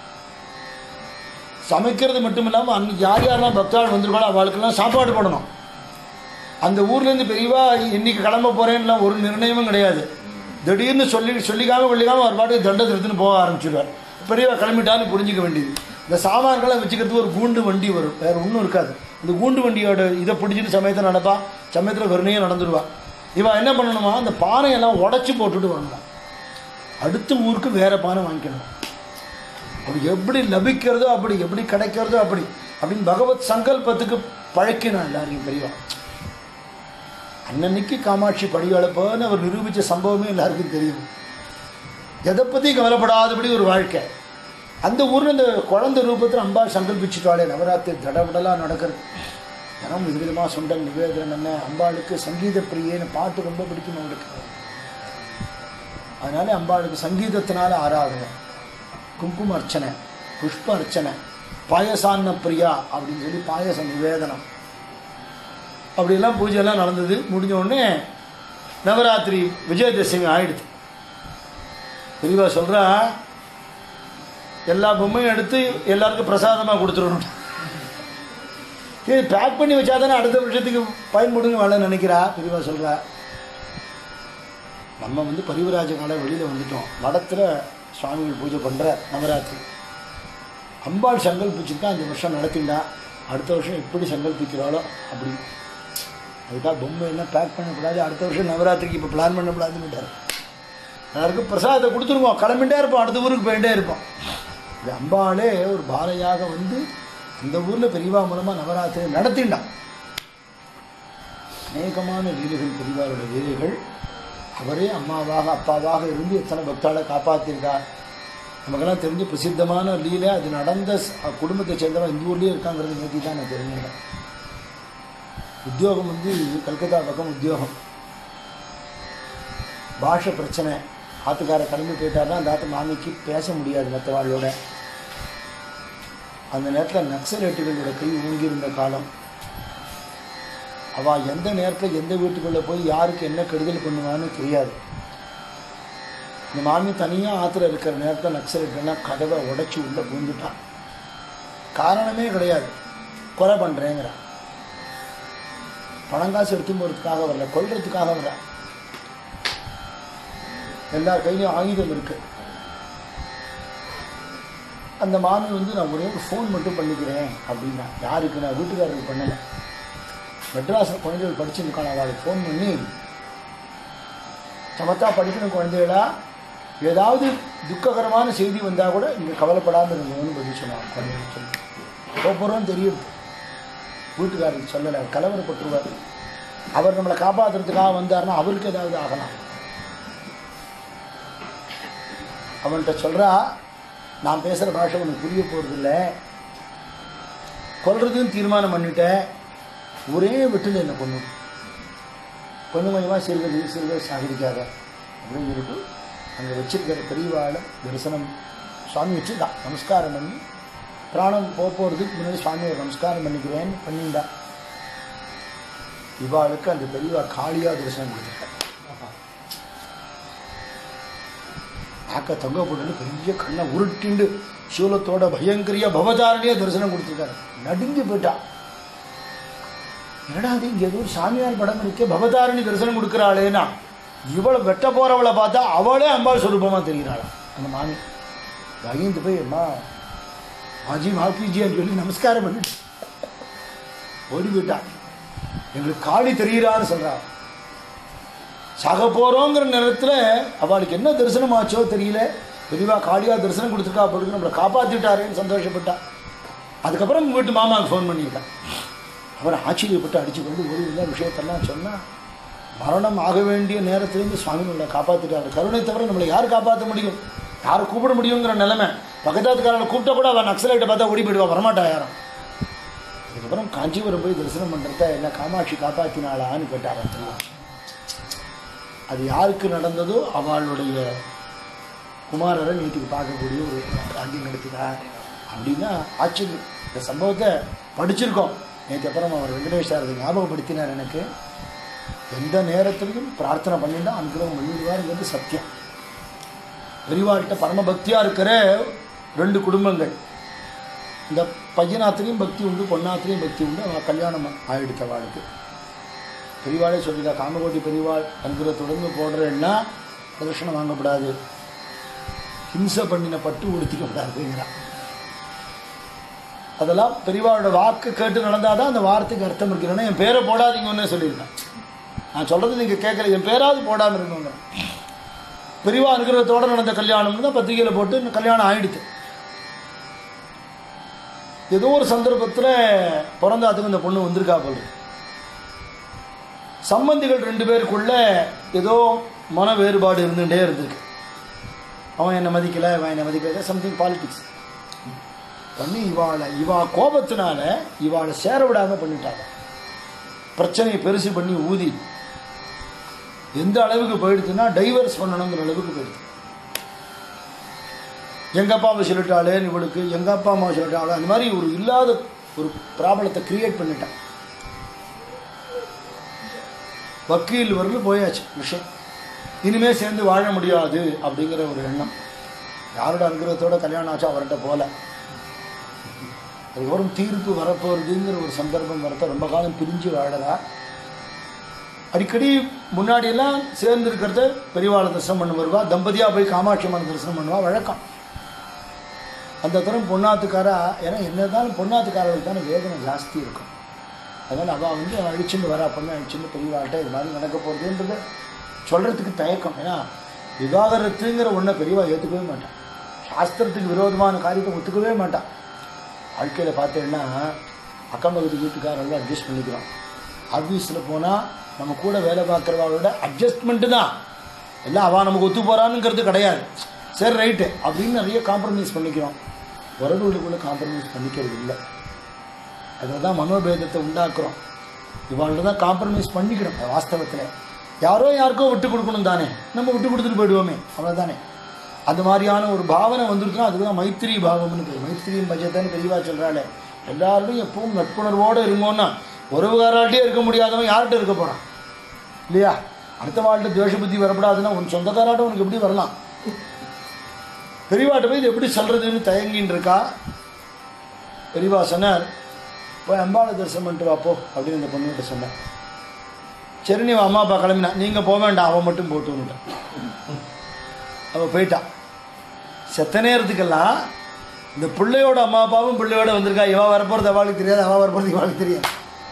சமைக்கிறது மட்டும் இல்லாமல் அன்னைக்கு யார் யாரெல்லாம் பக்தாள் வந்திருக்காளோ அவளுக்கெல்லாம் சாப்பாடு போடணும் அந்த ஊர்லேருந்து பெரியவா இன்னைக்கு கிளம்ப போகிறேன்லாம் ஒரு நிர்ணயமும் கிடையாது திடீர்னு சொல்லி சொல்லிக்காம கொள்ளிக்காம ஒரு பாட்டுக்கு தண்டத்தை எடுத்துன்னு போக ஆரம்பிச்சிடுவார் பெரியவா கிளம்பிட்டான்னு புரிஞ்சிக்க வேண்டியது இந்த சாமான்களை வச்சுக்கிறதுக்கு ஒரு கூண்டு வண்டி வரும் வேறு ஒன்றும் இருக்காது இந்த கூண்டு வண்டியோட இதை பிடிச்சிட்டு சமயத்தை நடப்பா சமயத்தில் வெறுனையே நடந்துடுவா இவன் என்ன பண்ணணுமா அந்த பானையெல்லாம் உடச்சி போட்டுட்டு வரணும் அடுத்த ஊருக்கு வேற பானை வாங்கிக்கணும் அப்படி எப்படி லபிக்கிறதோ அப்படி எப்படி கிடைக்கிறதோ அப்படி அப்படின்னு பகவத் சங்கல்பத்துக்கு பழக்கினான் எல்லாரையும் பெரியவா அன்னன்னைக்கு காமாட்சி படி அளப்போன்னு அவர் நிரூபித்த சம்பவமே எல்லாருக்கும் தெரியும் எதை பற்றி கவலைப்படாதபடி ஒரு வாழ்க்கை அந்த ஊரில் இந்த குழந்தை ரூபத்தில் அம்பாள் சங்கல்பிச்சுட்டாளே நவராத்திரி தடபடலாக நடக்கிறது தினம் விதவிதமாக சுண்டல் நிவேதனம் என்ன அம்பாளுக்கு சங்கீத பிரியேன்னு பாட்டு ரொம்ப பிடிக்கும் அவளுக்கு அதனால அம்பாளுக்கு சங்கீதத்தினால ஆராதனை குங்கும அர்ச்சனை புஷ்ப அர்ச்சனை பாயசான்ன பிரியா அப்படின்னு சொல்லி பாயச நிவேதனம் அப்படியெல்லாம் பூஜையெல்லாம் நடந்தது முடிஞ்ச உடனே நவராத்திரி விஜயதசமி ஆயிடுது பெரியவா சொல்கிறா எல்லா பொம்மையும் எடுத்து எல்லாருக்கும் பிரசாதமாக கொடுத்துடணும் இது பேக் பண்ணி வச்சா தானே அடுத்த வருஷத்துக்கு பயன்படுங்க வாழ நினைக்கிறா பெரியவா சொல்கிறா நம்ம வந்து பரிவராஜ கால வெளியில் வந்துட்டோம் மடத்தில் சுவாமிகள் பூஜை பண்ணுற நவராத்திரி அம்பாள் சங்கல்பிச்சுருக்கா இந்த வருஷம் நடத்திண்டா அடுத்த வருஷம் எப்படி சங்கல்பிக்கிறாளோ அப்படி அதுக்காக பொம்மை எல்லாம் பேக் பண்ணக்கூடாது அடுத்த வருஷம் நவராத்திரிக்கு இப்போ பிளான் பண்ணக்கூடாதுன்னுட்டார் எல்லாருக்கும் பிரசாதத்தை கொடுத்துருவோம் கிளம்பிட்டே இருப்போம் அடுத்த ஊருக்கு போயிட்டே இருப்போம் இது அம்பாளே ஒரு பாலையாக வந்து இந்த ஊரில் பெரியவா மூலமாக நவராத்திரி நடத்திண்டான் அநேகமான லீலைகள் பெரியவாரோட லீலைகள் அவரே அம்மாவாக அப்பாவாக இருந்து எத்தனை பக்தாளை காப்பாற்றிருக்கார் நமக்கெல்லாம் தெரிஞ்ச பிரசித்தமான லீலை அது நடந்த ச- குடும்பத்தை சேர்ந்தவன் இந்த ஊர்லேயே இருக்காங்கிறது நேற்று தான் நான் தெரிஞ்சுட்டேன் உத்தியோகம் வந்து கல்கத்தா பக்கம் உத்தியோகம் பாஷை பிரச்சனை ஆத்துக்கார கிளம்பி போயிட்டாருன்னா அந்த ஆத்து மாமிக்கு பேச முடியாது மற்றவாளோட அந்த நேரத்தில் நக்சலைட்டுகளோட கை ஊங்கியிருந்த காலம் அவள் எந்த நேரத்தில் எந்த வீட்டுக்குள்ளே போய் யாருக்கு என்ன கெடுதல் பண்ணுவான்னு தெரியாது இந்த மாமி தனியாக ஆற்றுல இருக்கிற நேரத்தில் நக்சலைட்டுலாம் கதவை உடைச்சி உள்ளே பூந்துட்டான் காரணமே கிடையாது கொலை பண்ணுறேங்கிறான் பணங்காசு எடுத்து போகிறதுக்காக வரல கொல்றதுக்காக வரல எல்லார் கையிலையும் ஆயுதம் இருக்கு அந்த மாமி வந்து நான் ஒரே ஒரு ஃபோன் மட்டும் பண்ணிக்கிறேன் அப்படின்னா யாருக்கு நான் வீட்டுக்காரருக்கு பண்ணலை மெட்ராஸில் குழந்தைகள் படிச்சுருக்கான அவளுக்கு ஃபோன் பண்ணி சமத்தா படிக்கணும் குழந்தைகளா ஏதாவது துக்ககரமான செய்தி வந்தால் கூட நீங்கள் கவலைப்படாமல் இருங்கன்னு பதில் சொன்னாங்க குழந்தைகள் சொல்லி போகிறோம் தெரியுது வீட்டுக்காரருக்கு சொல்லலை அவர் கலவரப்பட்டுருவார் அவர் நம்மளை காப்பாற்றுறதுக்காக வந்தாருன்னா அவருக்கு ஏதாவது ஆகலாம் அவன்கிட்ட சொல்கிறா நான் பேசுகிற பாஷை உனக்கு புரிய போகிறதில்ல கொல்றதுன்னு தீர்மானம் பண்ணிட்டேன் ஒரே வெட்டில் என்னை கொண்டு கொஞ்சம் கொஞ்சமாக சிறுகதை சிறுகதை சாகரிக்காத அப்படின்னு சொல்லிட்டு அங்கே வச்சிருக்கிற பெரியவாளை தரிசனம் சுவாமி வச்சுருந்தா நமஸ்காரம் பண்ணி பிராணம் போக போகிறதுக்கு முன்னாடி சுவாமியை நமஸ்காரம் பண்ணிக்குவேன்னு பண்ணிண்டா இவாளுக்கு அந்த பெரியவா காளியா தரிசனம் கொடுத்துருக்கா ஆக்க தொங்க போட்டு பெரிய கண்ணை உருட்டிண்டு சூலத்தோட பயங்கரிய பவதாரணிய தரிசனம் கொடுத்துருக்காரு நடுங்கி போயிட்டா என்னடா அது இங்கே ஏதோ ஒரு சாமியார் படம் இருக்கே பவதாரணி தரிசனம் கொடுக்குறாளேனா இவளை வெட்ட போறவளை பார்த்தா அவளே அம்பாள் சுரூபமாக தெரிகிறாளாம் அந்த மாமி பயந்து போய் அம்மா மாஜி மாப்பிஜின்னு சொல்லி நமஸ்காரம் பண்ணிட்டு ஓடி போயிட்டா எங்களுக்கு காளி தெரிகிறான்னு சொல்றா சாக போகிறோங்கிற நேரத்தில் அவளுக்கு என்ன தரிசனம் ஆச்சோ தெரியல பெரியவா காளியா தரிசனம் கொடுத்துருக்கா போட்டு நம்மளை காப்பாற்றிட்டாரேன்னு சந்தோஷப்பட்டா அதுக்கப்புறம் வீட்டு மாமாவுக்கு ஃபோன் பண்ணியிருக்கான் அவர் ஆச்சரியப்பட்டு அடிச்சு கொண்டு ஒரு இல்லை விஷயத்தெல்லாம் சொன்னால் மரணம் ஆக வேண்டிய நேரத்திலேருந்து சுவாமி நம்மளை காப்பாற்றிட்டாரு கருணை தவிர நம்மளை யார் காப்பாற்ற முடியும் யாரை கூப்பிட முடியுங்கிற நிலைமை பக்கத்தாத்துக்காரனை கூப்பிட்டா கூட அவன் நக்சலைட்டை பார்த்தா ஓடி போயிடுவா வரமாட்டா யாரும் அதுக்கப்புறம் காஞ்சிபுரம் போய் தரிசனம் பண்ணுறத என்ன காமாட்சி காப்பாற்றினாளான்னு கேட்டாராம் தெரியும் அது யாருக்கு நடந்ததோ அவளுடைய குமாரரை நேற்றுக்கு பார்க்கக்கூடிய ஒரு பாண்டியம் நடத்தினா அப்படின்னா ஆச்சரியம் இந்த சம்பவத்தை படிச்சிருக்கோம் நேற்று அப்புறம் அவர் வெங்கடேஷ் சார் அதை ஞாபகப்படுத்தினார் எனக்கு எந்த நேரத்திலையும் பிரார்த்தனை பண்ணிட்டா அனுகிரகம் பண்ணிடுவாருங்கிறது சத்தியம் பெரியவாள்கிட்ட பரமபக்தியாக இருக்கிற ரெண்டு குடும்பங்கள் இந்த பையனாத்திலையும் பக்தி உண்டு பொண்ணாத்திலையும் பக்தி உண்டு அவன் கல்யாணம் ஆயிடுத்த வாழ்க்கை பெரியவாளே சொல்லிக்கா காமகோட்டி பெரியவாள் அனுகிற தொடர்ந்து போடுறேன்னா பிரதர்ஷனம் வாங்கக்கூடாது ஹிம்சை பண்ணின பட்டு உடுத்திக்கப்படாதுங்கிறான் அதெல்லாம் பெரியவாளோட வாக்கு கேட்டு நடந்தாதான் அந்த வார்த்தைக்கு அர்த்தம் இருக்கிறேன்னா என் பேரை போடாதீங்கன்னு சொல்லியிருக்கேன் நான் சொல்றது நீங்க கேட்கல என் பேராவது போடாமல் இருந்தவங்க பெரியவா அனுகிரகத்தோட நடந்த கல்யாணம் தான் பத்திரிகையில் போட்டு இந்த கல்யாணம் ஆயிடுச்சு ஏதோ ஒரு சந்தர்ப்பத்தில் பிறந்தாத்துக்கு இந்த பொண்ணு வந்திருக்கா போல சம்பந்திகள் ரெண்டு பேருக்குள்ள ஏதோ மன வேறுபாடு இருந்துகிட்டே இருந்திருக்கு அவன் என்னை மதிக்கல அவன் என்னை மதிக்கல சம்திங் பாலிடிக்ஸ் பண்ணி இவாளை இவா கோபத்தினால இவாளை சேர விடாம பண்ணிட்டாங்க பிரச்சனையை பெருசு பண்ணி ஊதி எந்த அளவுக்கு போயிடுச்சுன்னா டைவர்ஸ் பண்ணணுங்கிற அளவுக்கு போயிடுச்சு எங்க அப்பாவை சொல்லிட்டாளேன்னு இவளுக்கு எங்க அப்பா அம்மா சொல்லிட்டாளே அந்த மாதிரி ஒரு இல்லாத ஒரு ப்ராப்ளத்தை கிரியேட் பண்ணிட்டான் வக்கீல் வரலும் போயாச்சு விஷயம் இனிமே சேர்ந்து வாழ முடியாது அப்படிங்கிற ஒரு எண்ணம் யாரோட அனுகிரகத்தோட கல்யாணம் ஆச்சோ அவர்கிட்ட போல அதுக்கப்புறம் தீர்ப்பு வரப்போறதுங்கிற ஒரு சந்தர்ப்பம் வரத்த ரொம்ப காலம் பிரிஞ்சு வாழறா அடிக்கடி முன்னாடியெல்லாம் சேர்ந்து இருக்கிறத பெரியவாளை தரிசனம் பண்ண வருவா தம்பதியாக போய் காமாட்சி அம்மன் தரிசனம் பண்ணுவா வழக்கம் அந்த தரம் பொண்ணாத்துக்காரா ஏன்னா என்னதான் பொண்ணாத்துக்காரர்களுக்கு தானே வேதனை ஜாஸ்தி இருக்கும் அதனால் அவள் வந்து அழிச்சுட்டு வரா பொண்ணு அழிச்சுட்டு பெரியவாள்கிட்ட இது மாதிரி நடக்க போகிறதுன்றது சொல்கிறதுக்கு தயக்கம் ஏன்னா விவாகரத்துங்கிற ஒன்றை பெரியவா ஏற்றுக்கவே மாட்டான் சாஸ்திரத்துக்கு விரோதமான காரியத்தை ஒத்துக்கவே மாட்டான் வாழ்க்கையில் பார்த்தீங்கன்னா அக்கம் பக்கத்து வீட்டுக்காரெல்லாம் அட்ஜஸ்ட் பண்ணிக்கிறோம் ஆஃபீஸில் போனால் நம்ம கூட வேலை பார்க்குறவாளோட அட்ஜஸ்ட்மெண்ட்டு தான் எல்லாம் அவள் நமக்கு ஒத்து போகிறானுங்கிறது கிடையாது சரி ரைட்டு அப்படின்னு நிறைய காம்ப்ரமைஸ் பண்ணிக்கிறோம் உறவுகளுக்குள்ளே காம்ப்ரமைஸ் பண்ணிக்கிறது இல்லை அதில் தான் மனோபேதத்தை உண்டாக்குறோம் இவாள்கிட்ட தான் காம்ப்ரமைஸ் பண்ணிக்கிறோம் வாஸ்தவத்தில் யாரோ யாருக்கோ விட்டு கொடுக்கணும் தானே நம்ம விட்டு கொடுத்துட்டு போயிடுவோமே அவ்வளோதானே அந்த மாதிரியான ஒரு பாவனை வந்துருச்சுன்னா அதுக்கு தான் மைத்திரி பாவம்னு பேர் மைத்திரியின் பட்சத்தைன்னு பெரியவா சொல்கிறாளே எல்லாரோடையும் எப்பவும் நட்புணர்வோடு இருங்கோன்னா உறவுகாராட்டே இருக்க முடியாதவன் யார்கிட்ட இருக்க போகிறான் இல்லையா அடுத்த வாழ்க்கை துவேஷ புத்தி வரக்கூடாதுன்னா உன் சொந்தக்காராட்ட உனக்கு எப்படி வரலாம் பெரியவாட்ட போய் இது எப்படி சொல்கிறதுன்னு தயங்கின்னு இருக்கா பெரியவா சொன்னார் போய் அம்பாளை தரிசனம் பண்ணிட்டு வா போ அப்படின்னு இந்த பொண்ணுகிட்ட சொன்னேன் சரி நீ அம்மா அப்பா கிளம்பினா நீங்கள் போக வேண்டாம் அவன் மட்டும் போட்டு வந்துட்டான் அவள் போயிட்டான் செத்த நேரத்துக்கெல்லாம் இந்த பிள்ளையோட அம்மா அப்பாவும் பிள்ளையோட வந்திருக்கா இவா வரப்போகிறது அவளுக்கு தெரியாது அவள் வரப்போகிறது இவாளுக்கு தெரியாது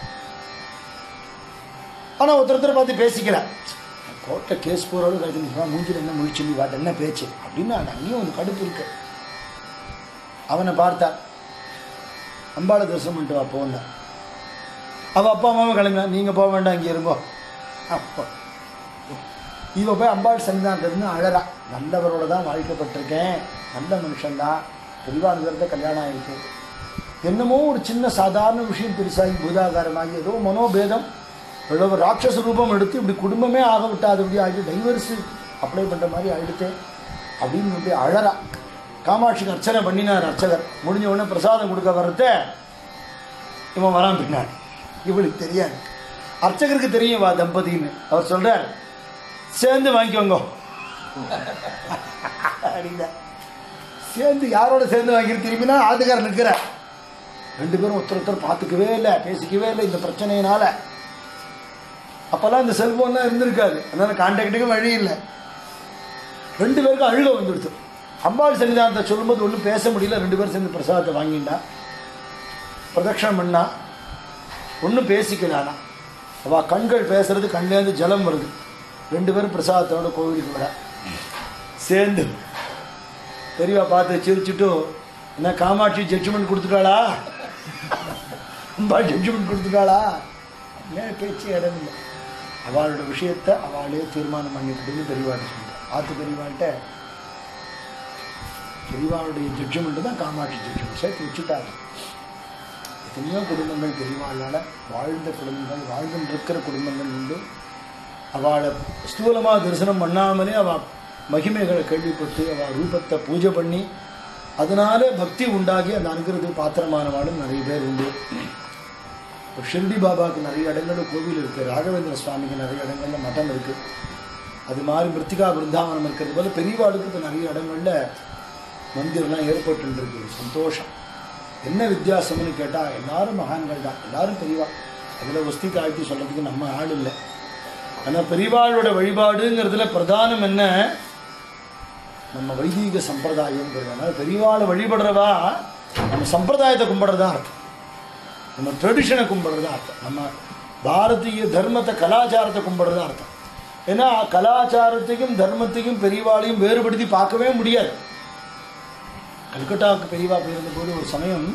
ஆனால் ஒருத்தர் ஒருத்தர் பார்த்து பேசிக்கல கோர்ட்டை கேஸ் போகிறோடு கழிச்சு மூஞ்சில் என்ன முழிச்சு நீ வாட்ட என்ன பேச்சு அப்படின்னு அந்த அங்கேயும் ஒரு கடுப்பு இருக்கு அவனை பார்த்தா அம்பாளை தரிசனம் பண்ணிட்டு வா போன அவள் அப்பா அம்மாவும் கிளம்பினா நீங்கள் போக வேண்டாம் இங்கே இருங்கோ அப்போ இவ போய் அம்பாள் சன்னிதானத்திலிருந்து அழறா நல்லவரோட தான் வாழ்க்கப்பட்டிருக்கேன் நல்ல மனுஷன்தான் பெரியவானுங்கிறத கல்யாணம் ஆயிருக்கு என்னமோ ஒரு சின்ன சாதாரண விஷயம் பெருசாகி பூதாகாரமாகி ஏதோ மனோபேதம் ஏதோ ஒரு ராட்சச ரூபம் எடுத்து இப்படி குடும்பமே ஆக விட்டாதபடி ஆகி டைவர்ஸ் அப்ளை பண்ணுற மாதிரி ஆயிடுத்து அப்படின்னு வந்து அழறா காமாட்சிக்கு அர்ச்சனை பண்ணினார் அர்ச்சகர் முடிஞ்ச உடனே பிரசாதம் கொடுக்க வரத்த இவன் வரான் பின்னாடி இவளுக்கு தெரியாது அர்ச்சகருக்கு தெரியும் வா தம்பதின்னு அவர் சொல்றார் சேர்ந்து வாங்கிக்கோங்க அப்படின்னா சேர்ந்து யாரோட சேர்ந்து வாங்கிட்டு திரும்பினா ஆத்துக்காரர் நிற்கிற ரெண்டு பேரும் ஒருத்தர் ஒருத்தர் பார்த்துக்கவே இல்லை பேசிக்கவே இல்லை இந்த பிரச்சனையினால அப்போல்லாம் இந்த செல்ஃபோன்லாம் இருந்திருக்காது அதனால கான்டாக்டுக்கு வழி இல்லை ரெண்டு பேருக்கும் அழுக வந்துடுச்சு அம்பாள் சன்னிதானத்தை சொல்லும்போது ஒன்றும் பேச முடியல ரெண்டு பேரும் சேர்ந்து பிரசாதத்தை வாங்கிண்டா பிரதட்சணம் பண்ணா ஒன்றும் பேசிக்கலானா அவள் கண்கள் பேசுறது கண்லேருந்து ஜலம் வருது ரெண்டு பேரும் பிரசாதத்தோட கோவிலுக்கு வர சேர்ந்து பெரியவா பார்த்து சிரிச்சுட்டு என்ன காமாட்சி ஜட்ஜ்மெண்ட் கொடுத்துட்டாளா அம்பா ஜட்ஜ்மெண்ட் கொடுத்துட்டாளா ஏன் பேச்சு இடம் இல்லை அவளோட விஷயத்தை அவளே தீர்மானம் பண்ணிக்கிட்டுன்னு பெரியவாட்ட சொல்லிட்டா ஆத்து பெரியவாட்ட பெரியவாளுடைய ஜட்ஜ்மெண்ட் தான் காமாட்சி ஜட்ஜ்மெண்ட் சேர்த்து வச்சுட்டாங்க எத்தனையோ குடும்பங்கள் பெரியவாளால் வாழ்ந்த குடும்பங்கள் வாழ்ந்துட்டு இருக்கிற குடும்பங்கள் உண்டு அவளை ஸ்தூலமாக தரிசனம் பண்ணாமலே அவள் மகிமைகளை கேள்விப்பட்டு அவள் ரூபத்தை பூஜை பண்ணி அதனால பக்தி உண்டாகி அந்த அனுகிரகத்துக்கு பாத்திரமானவாளும் நிறைய பேர் உண்டு இப்போ ஷிர்டி பாபாவுக்கு நிறைய இடங்கள்ல கோவில் இருக்குது ராகவேந்திர சுவாமிக்கு நிறைய இடங்கள்ல மடம் இருக்குது அது மாதிரி மிருத்திகா பிருந்தாவனம் இருக்கிறது போல பெரியவாளுக்கு இப்போ நிறைய இடங்கள்ல மந்திரம்லாம் ஏற்பட்டுருக்கு சந்தோஷம் என்ன வித்தியாசம்னு கேட்டால் எல்லாரும் மகான்கள் தான் எல்லாரும் பெரியவா அதில் ஒஸ்தி தாழ்த்தி சொல்கிறதுக்கு நம்ம ஆள் இல்லை ஆனால் பெரியவாளோட வழிபாடுங்கிறதுல பிரதானம் என்ன நம்ம வைதீக சம்பிரதாயங்கிறது அதனால பெரியவாளை வழிபடுறவா நம்ம சம்பிரதாயத்தை கும்பிடுறதா அர்த்தம் நம்ம ட்ரெடிஷனை கும்பிடுறதா அர்த்தம் நம்ம பாரதிய தர்மத்தை கலாச்சாரத்தை கும்பிடுறதா அர்த்தம் ஏன்னா கலாச்சாரத்தையும் தர்மத்தையும் பெரியவாளையும் வேறுபடுத்தி பார்க்கவே முடியாது கல்கட்டாவுக்கு பெரியவா போயிருந்த போது ஒரு சமயம்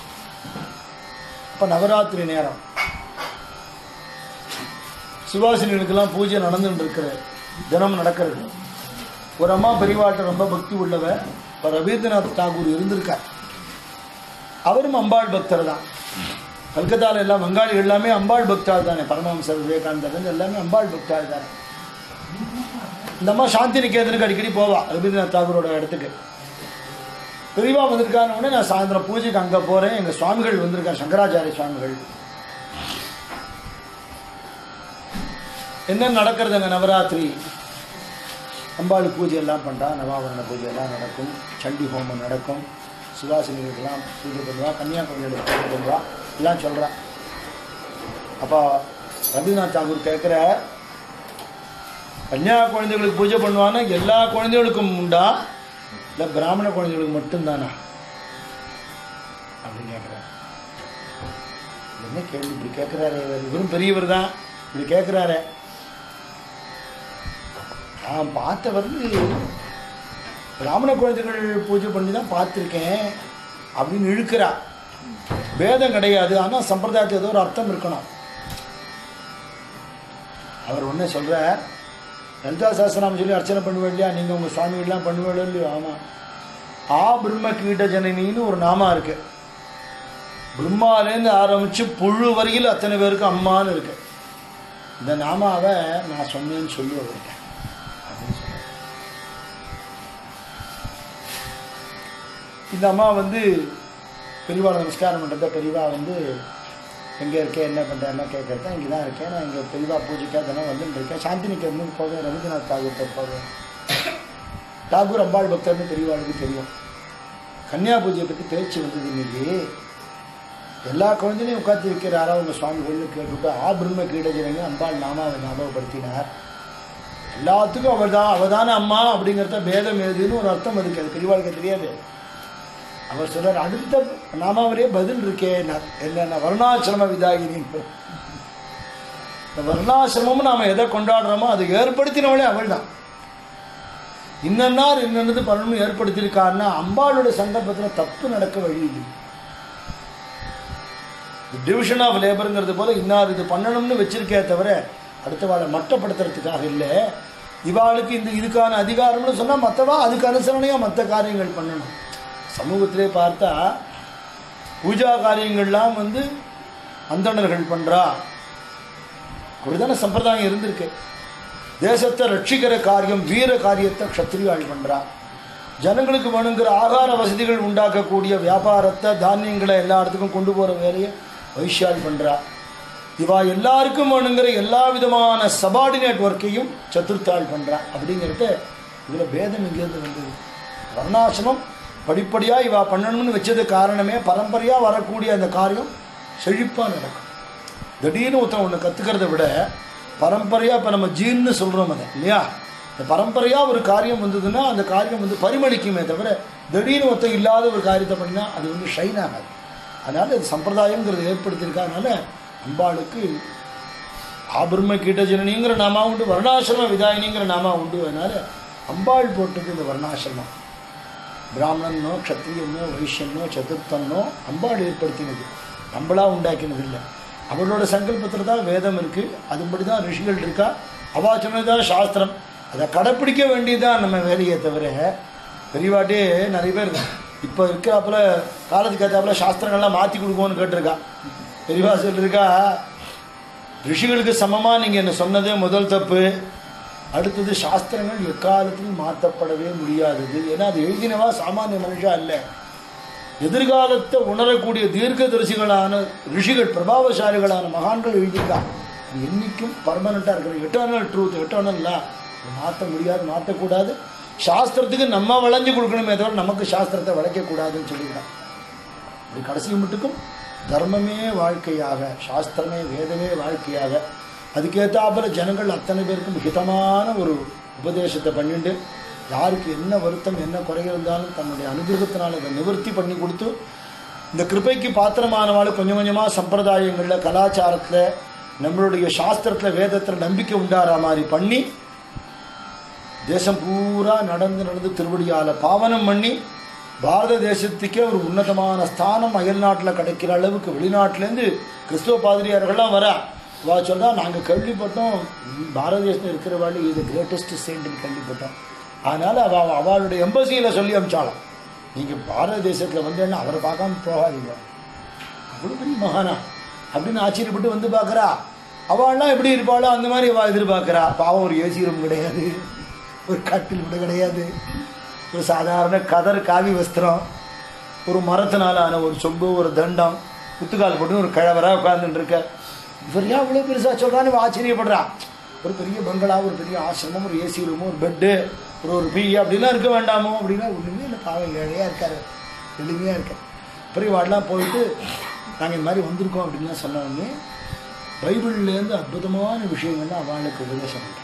அப்போ நவராத்திரி நேரம் சிவாசினிகளுக்கெல்லாம் பூஜை நடந்துட்டு இருக்கிற தினம் நடக்கிறது ஒரு அம்மா பெரியவாட்ட ரொம்ப பக்தி உள்ளவ இப்போ ரவீந்திரநாத் தாகூர் இருந்திருக்கார் அவரும் அம்பாள் பக்தர் தான் கல்கத்தாவில் எல்லாம் வங்காளிகள் எல்லாமே அம்பாள் பக்தாள் தானே பரமஹம்சர் விவேகானந்தர் எல்லாமே அம்பாள் பக்தாள் தானே இந்த அம்மா சாந்தி நிகேதனுக்கு அடிக்கடி போவா ரவீந்திரநாத் தாகூரோட இடத்துக்கு பெரியவா வந்திருக்கான உடனே நான் சாயந்தரம் பூஜைக்கு அங்கே போகிறேன் எங்கள் சுவாமிகள் வந்திருக்கார் சங்கராச்சாரிய சுவாமிகள் என்ன நடக்கிறது அங்கே நவராத்திரி அம்பாள் பூஜை எல்லாம் பண்ணுறா நவாவரண பூஜை எல்லாம் நடக்கும் சண்டி ஹோமம் நடக்கும் சிவாசினிகளுக்கெல்லாம் பூஜை பண்ணுவா கன்னியாகுமரியில் பூஜை பண்ணுவா எல்லாம் சொல்கிறா அப்போ ரவீந்திரநாத் தாகூர் கேட்குற கன்னியா குழந்தைகளுக்கு பூஜை பண்ணுவான்னா எல்லா குழந்தைகளுக்கும் உண்டா இல்லை பிராமண குழந்தைகளுக்கு மட்டும்தானா அப்படின்னு கேட்குறாரு என்ன கேள்வி இப்படி கேட்குறாரு இவரும் பெரியவர் தான் இப்படி கேட்குறாரு நான் பார்த்த வந்து பிராமண குழந்தைகள் பூஜை பண்ணி தான் பார்த்துருக்கேன் அப்படின்னு இழுக்கிறா பேதம் கிடையாது ஆனால் சம்பிரதாயத்துக்கு ஏதோ ஒரு அர்த்தம் இருக்கணும் அவர் ஒன்றே சொல்கிறார் லலிதா சாஸ்திரம் சொல்லி அர்ச்சனை பண்ணுவேன் இல்லையா நீங்கள் உங்கள் சுவாமிகள்லாம் பண்ணுவேளோ இல்லையோ ஆமாம் ஆ பிரம்ம கீட்ட ஜனனின்னு ஒரு நாமா இருக்கு பிரம்மாலேருந்து ஆரம்பித்து புழு வரையில் அத்தனை பேருக்கு அம்மான்னு இருக்கு இந்த நாமாவை நான் சொன்னேன்னு சொல்லி அவர்கிட்ட அப்படின்னு சொன்னார் இந்த அம்மா வந்து பெரியவாளை நமஸ்காரம் பண்ணுறத பெரியவா வந்து எங்கே இருக்கேன் என்ன பண்ணுறேன்னா கேட்குறதா இங்கே தான் இருக்கேன் நான் இங்கே பெரியவா பூஜைக்காக தினம் வந்துட்டு இருக்கேன் சாந்தி நிகேதனுக்கு போவேன் ரவீந்திரநாத் தாகூர்கிட்ட போவேன் தாகூர் அம்பாள் பக்தர்னு பெரியவாளுக்கு தெரியும் கன்னியா பூஜையை பற்றி பேச்சு வந்தது இன்னைக்கு எல்லா குழந்தையும் உட்காந்து வைக்கிறாரா உங்க சுவாமிகள்னு கேட்டுவிட்டு ஆ பிரம்ம கீடஜனங்க அம்பாள் நாமாவை ஞாபகப்படுத்தினார் எல்லாத்துக்கும் அவள் தான் அவள் தானே அம்மா அப்படிங்கிறத பேதம் எழுதுன்னு ஒரு அர்த்தம் அதுக்கு அது பெரியவாளுக்கு தெரியாது அவர் சொல்றார் அடுத்த நாமாவிலே பதில் இருக்கே நான் என்னென்ன வர்ணாசிரம விதாகினி இந்த வர்ணாசிரமம் நாம எதை கொண்டாடுறோமோ அதை ஏற்படுத்தினவளே அவள் தான் இன்னன்னார் இன்னது பண்ணணும் ஏற்படுத்தியிருக்காருன்னா அம்பாளுடைய சங்கல்பத்தில் தப்பு நடக்க வழி இல்லை டிவிஷன் ஆஃப் லேபருங்கிறது போல இன்னார் இது பண்ணணும்னு வச்சிருக்கே தவிர அடுத்தவாளை மட்டப்படுத்துறதுக்காக இல்லை இவாளுக்கு இந்த இதுக்கான அதிகாரம்னு சொன்னால் மற்றவா அதுக்கு அனுசரணையாக மற்ற காரியங்கள் பண்ணணும் சமூகத்திலே பார்த்தா பூஜா காரியங்கள்லாம் வந்து அந்தணர்கள் பண்ணுறா அப்படிதானே சம்பிரதாயம் இருந்திருக்கு தேசத்தை ரட்சிக்கிற காரியம் வீர காரியத்தை க்ஷத்ரியாள் பண்றா ஜனங்களுக்கு வேணுங்கிற ஆகார வசதிகள் உண்டாக்கக்கூடிய வியாபாரத்தை தானியங்களை எல்லா இடத்துக்கும் கொண்டு போகிற வேலையை வைஷ்யாள் பண்றா இவா எல்லாருக்கும் வேணுங்கிற எல்லா விதமான சபார்டினேட் ஒர்க்கையும் சதுர்த்தாள் பண்றா அப்படிங்கிறது இதில் பேதம் எங்கேருந்து வந்தது வர்ணாசிரமம் படிப்படியாக இவா பண்ணணும்னு வச்சது காரணமே பரம்பரையாக வரக்கூடிய அந்த காரியம் செழிப்பாக நடக்கும் திடீர்னு ஒருத்தன் ஒன்று கற்றுக்கிறத விட பரம்பரையாக இப்போ நம்ம ஜீன்னு சொல்கிறோம் அதை இல்லையா இந்த பரம்பரையாக ஒரு காரியம் வந்ததுன்னா அந்த காரியம் வந்து பரிமளிக்குமே தவிர திடீர்னு ஒருத்தன் இல்லாத ஒரு காரியத்தை பண்ணினா அது வந்து ஷைன் ஆகாது அதனால் இது சம்பிரதாயங்கிறது ஏற்படுத்தியிருக்கா அதனால் அம்பாளுக்கு ஆபிரம்ம கீட்டஜனனிங்கிற நாமா உண்டு வர்ணாசிரம விதாயினிங்கிற நாமா உண்டு அதனால் அம்பாள் போட்டது இந்த வர்ணாசிரமம் பிராமணனோ க்ஷத்ரியனோ வைஷ்யனோ சதுர்த்தனோ அம்பாள் ஏற்படுத்தினது நம்மளா உண்டாக்கினது இல்லை அவளோட சங்கல்பத்தில் தான் வேதம் இருக்குது அதுபடி தான் ரிஷிகள் இருக்கா அவா சொன்னதுதான் சாஸ்திரம் அதை கடைப்பிடிக்க வேண்டியதுதான் நம்ம வேலையை தவிர பெரியவாட்டே நிறைய பேர் இப்போ இருக்கிறாப்புல காலத்துக்கு ஏற்றாப்புல சாஸ்திரங்கள்லாம் மாற்றி கொடுக்குவோன்னு கேட்டிருக்கா பெரியவா சொல்லியிருக்கா ரிஷிகளுக்கு சமமாக நீங்கள் என்ன சொன்னதே முதல் தப்பு அடுத்தது சாஸ்திரங்கள் எக்காலத்திலும் மாற்றப்படவே முடியாதது ஏன்னா அது எழுதினவா சாமானிய மனுஷா இல்லை எதிர்காலத்தை உணரக்கூடிய தீர்க்கதரிசிகளான ரிஷிகள் பிரபாவசாலிகளான மகான்கள் எழுதியிருக்கா அது என்னைக்கும் பர்மனண்ட்டாக இருக்கிற எட்டர்னல் ட்ரூத் எட்டர்னல்லா மாற்ற முடியாது மாற்றக்கூடாது சாஸ்திரத்துக்கு நம்ம வளைஞ்சு கொடுக்கணுமே தவிர நமக்கு சாஸ்திரத்தை வளைக்கக்கூடாதுன்னு சொல்லியிருக்கான் இப்படி கடைசி மட்டுக்கும் தர்மமே வாழ்க்கையாக சாஸ்திரமே வேதமே வாழ்க்கையாக அதுக்கேற்றாப்புல ஜனங்கள் அத்தனை பேருக்கும் ஹிதமான ஒரு உபதேசத்தை பண்ணிட்டு யாருக்கு என்ன வருத்தம் என்ன குறை இருந்தாலும் தன்னுடைய அனுகிரகத்தினால் அதை நிவர்த்தி பண்ணி கொடுத்து இந்த கிருபைக்கு பாத்திரமானவாள் கொஞ்சம் கொஞ்சமாக சம்பிரதாயங்களில் கலாச்சாரத்தில் நம்மளுடைய சாஸ்திரத்தில் வேதத்தில் நம்பிக்கை உண்டாகிற மாதிரி பண்ணி தேசம் பூரா நடந்து நடந்து திருவடியால் பாவனம் பண்ணி பாரத தேசத்துக்கே ஒரு உன்னதமான ஸ்தானம் அயல் நாட்டில் கிடைக்கிற அளவுக்கு வெளிநாட்டிலேருந்து கிறிஸ்துவ பாதிரியார்கள்லாம் வரா வா சொல்றா நாங்கள் கேள்விப்பட்டோம் ம், பாரத தேசத்தில் இருக்கிறவாள் இது கிரேட்டஸ்ட் செயின்ட்னு கேள்விப்பட்டோம் அதனால் அவ அவளுடைய எம்பசியில் சொல்லி அமிச்சாலாம் நீங்கள் பாரத தேசத்தில் வந்தேன்னா அவரை பார்க்காம போகாதீங்க அவ்வளோ பெரிய மகானா அப்படின்னு ஆச்சரியப்பட்டு வந்து பார்க்குறா அவள்லாம் எப்படி இருப்பாளோ அந்த மாதிரி அவள் எதிர்பார்க்குறா பாவம் ஒரு ஏசி ரூம் கிடையாது ஒரு கட்டில் கூட கிடையாது ஒரு சாதாரண கதர் காவி வஸ்திரம் ஒரு மரத்தினால ஆன ஒரு சொம்பு ஒரு தண்டம் குத்துக்கால் போட்டு ஒரு கிழவராக உட்கார்ந்துட்டு இருக்க இவர் ஏன் இவ்வளோ பெருசாக சொல்கிறான்னு இவ ஆச்சரியப்படுறா ஒரு பெரிய பங்களா ஒரு பெரிய ஆசிரமம் ஒரு ஏசி ரூம் ஒரு பெட்டு ஒரு ஒரு பி அப்படிலாம் இருக்க வேண்டாமோ அப்படின்னா ஒன்றுமே இல்லை பாவம் ஏழையாக இருக்காரு எளிமையாக இருக்கார் அப்புறம் இவாடெலாம் போயிட்டு நாங்கள் இந்த மாதிரி வந்திருக்கோம் அப்படின்லாம் சொன்ன உடனே பைபிள்லேருந்து அற்புதமான விஷயங்கள்லாம் அவளுக்கு உபதேசம் பண்ணுறேன்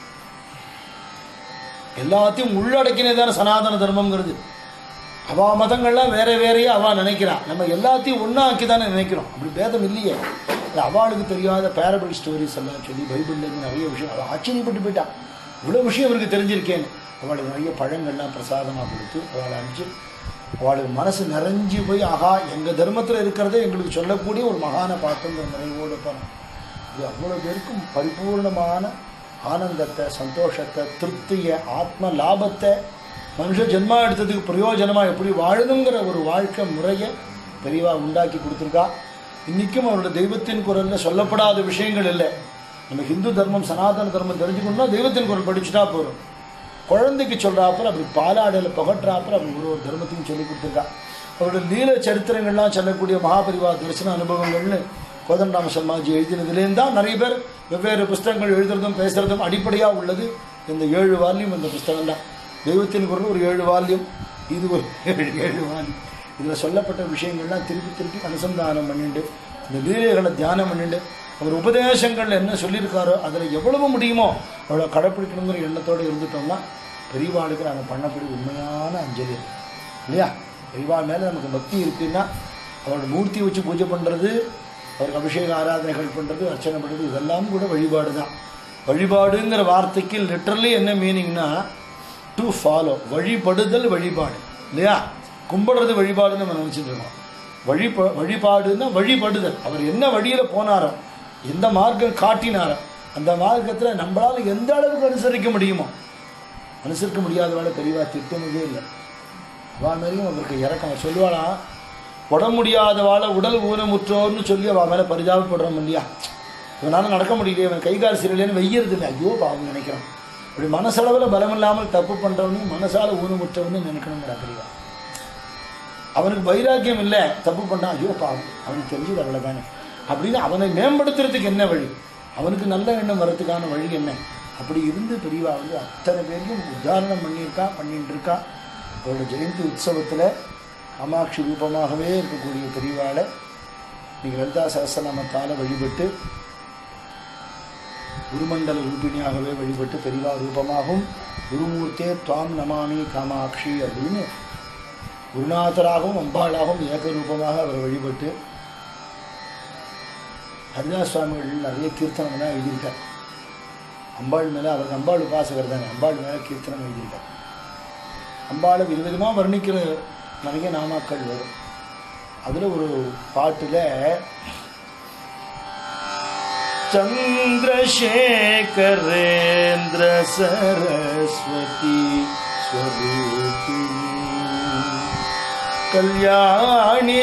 எல்லாத்தையும் உள்ளடக்கினே தானே சனாதன தர்மம்ங்கிறது அவா மதங்கள்லாம் வேற வேறையே அவா நினைக்கிறா நம்ம எல்லாத்தையும் ஒன்றா ஆக்கி தானே நினைக்கிறோம் அப்படி பேதம் இல்லையே அது அவளுக்கு தெரியாத பேரபிள் ஸ்டோரிஸ் எல்லாம் சொல்லி பைபிள்லேருந்து நிறைய விஷயம் அவள் ஆச்சரியப்பட்டு போயிட்டான் இவ்வளோ விஷயம் அவருக்கு தெரிஞ்சிருக்கேன்னு அவளுக்கு நிறைய பழங்கள்லாம் பிரசாதமாக கொடுத்து அவளை அனுப்பிச்சு அவளுக்கு மனசு நிறைஞ்சு போய் ஆஹா எங்கள் தர்மத்தில் இருக்கிறதே எங்களுக்கு சொல்லக்கூடிய ஒரு மகானை பார்த்துங்கிற நிறைவோடு போனோம் இது அவ்வளோ பேருக்கும் பரிபூர்ணமான ஆனந்தத்தை சந்தோஷத்தை திருப்தியை ஆத்ம லாபத்தை மனுஷ ஜென்மா எடுத்ததுக்கு பிரயோஜனமாக எப்படி வாழணுங்கிற ஒரு வாழ்க்கை முறையை பெரியவா உண்டாக்கி கொடுத்துருக்கா இன்றைக்கும் அவரோட தெய்வத்தின் குரலில் சொல்லப்படாத விஷயங்கள் இல்லை நம்ம ஹிந்து தர்மம் சனாதன தர்மம் தெரிஞ்சுக்கணும்னா தெய்வத்தின் குரல் படிச்சுட்டா போதும் குழந்தைக்கு சொல்கிறாப்புல அப்படி பாலாடையில் புகட்டுறாப்புல அப்படி ஒரு ஒரு தர்மத்தையும் சொல்லி கொடுத்துருக்கா அவரோட லீல சரித்திரங்கள்லாம் சொல்லக்கூடிய மகாபரிவா தரிசன அனுபவங்கள்னு கோதண்டராம சர்மாஜி எழுதினதுலேருந்து தான் நிறைய பேர் வெவ்வேறு புஸ்தகங்கள் எழுதுறதும் பேசுகிறதும் அடிப்படையாக உள்ளது இந்த ஏழு வால்யூம் இந்த புஸ்தகம் தான் தெய்வத்தின் குரல் ஒரு ஏழு வால்யூம் இது ஒரு ஏழு ஏழு வால்யூம் இதில் சொல்லப்பட்ட விஷயங்கள்லாம் திருப்பி திருப்பி அனுசந்தானம் பண்ணிட்டு இந்த லீலைகளை தியானம் பண்ணிட்டு அவர் உபதேசங்கள் என்ன சொல்லியிருக்காரோ அதில் எவ்வளவு முடியுமோ அவ்வளோ கடைப்பிடிக்கணுங்கிற எண்ணத்தோடு இருந்துட்டோம்னா பெரியவாளுக்கு நாங்கள் பண்ணக்கூடிய உண்மையான அஞ்சலி அது. இல்லையா பெரியவாள் மேலே நமக்கு பக்தி இருக்குன்னா அவரோட மூர்த்தி வச்சு பூஜை பண்ணுறது அவருக்கு அபிஷேக ஆராதனைகள் பண்ணுறது அர்ச்சனை பண்ணுறது இதெல்லாம் கூட வழிபாடு தான் வழிபாடுங்கிற வார்த்தைக்கு லிட்டரலி என்ன மீனிங்னா டு ஃபாலோ வழிபடுதல் வழிபாடு இல்லையா கும்பிடுறது வழிபாடுன்னு நம்ம நினச்சிட்டு இருக்கோம் வழிப வழிபாடுன்னா வழிபடுதல் அவர் என்ன வழியில் போனாரோ எந்த மார்க்கம் காட்டினாரோ அந்த மார்க்கத்தில் நம்மளால் எந்த அளவுக்கு அனுசரிக்க முடியுமோ அனுசரிக்க முடியாதவாளை பெரியவா திட்டமுதே இல்லை அவா மாதிரியும் அவருக்கு இறக்கம் அவ சொல்லுவாளாம் உட முடியாதவாளை உடல் ஊனமுற்றோர்னு சொல்லி அவள் மேலே பரிதாபப்படுறோம் இல்லையா இவனால் நடக்க முடியலையே இவன் கை கால் சரியில்லைன்னு வெய்யறது இல்லை ஐயோ பாவம் நினைக்கிறான் இப்படி மனசளவில் பலம் இல்லாமல் தப்பு பண்ணுறவனையும் மனசால ஊனமுற்றவனு நினைக்கணுங்கிற பெரியவா அவனுக்கு வைராக்கியம் இல்லை தப்பு பண்ணான் ஐயோ பாவம் அவனுக்கு தெரிஞ்சது அவ்வளோதானே அப்படின்னு அவனை மேம்படுத்துறதுக்கு என்ன வழி அவனுக்கு நல்ல எண்ணம் வர்றதுக்கான வழி என்ன அப்படி இருந்து பெரியவா வந்து அத்தனை பேரையும் உதாரணம் பண்ணியிருக்கா பண்ணிட்டு இருக்கா அவரோட ஜெயந்தி உற்சவத்தில் காமாட்சி ரூபமாகவே இருக்கக்கூடிய பெரியவாளை நீங்கள் லலிதா சகசநாமத்தால் வழிபட்டு குருமண்டல ரூபிணியாகவே வழிபட்டு பெரியவா ரூபமாகவும் குருமூர்த்தே துவாம் நமாமி காமாட்சி அப்படின்னு குருநாதராகவும் அம்பாளாகவும் ஏக ரூபமாக அவர் வழிபட்டு ஹரிதாஸ் சுவாமிகள் நிறைய கீர்த்தனங்கள்லாம் எழுதியிருக்கார் அம்பாள் மேலே அவர் அம்பாள் உபாசகர் தானே அம்பாள் மேலே கீர்த்தனம் எழுதியிருக்கார் அம்பாளை விதவிதமாக வர்ணிக்கிற நிறைய நாமாக்கள் வரும் அதில் ஒரு பாட்டில் चन्द्रशेखरेन्द्र सरस्वती स्वरूपिणी कल्याणि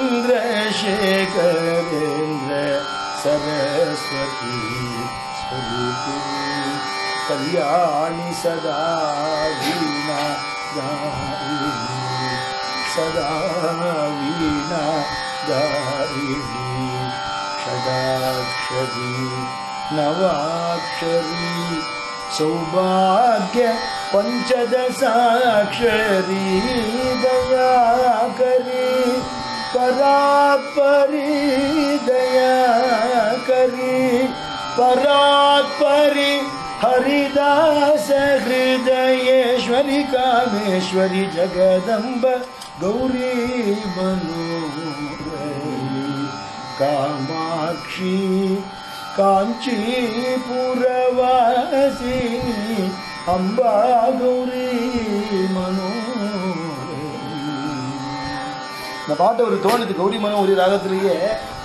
चन्द्रशेखरेन्द्र सरस्वती स्वरूपिणी कल्याणि सदा वीणा दारिणी सदा वीणा दारिणी षडाक्षरी नवाक्षरी सौभाग्य पञ्चदशाक्षरी दयाकरी परात्परी दयाकरी परात्परि हरिदास हृदयेश्वरि कामेश्वरि जगदम्ब गौरी मनोहरी कामाक्षी काञ्चीपुरवासिनी अम्बा गौरी मनोहरी இந்த பாட்டு ஒரு தோணுது கௌரி மனோகரி ராகத்திலேயே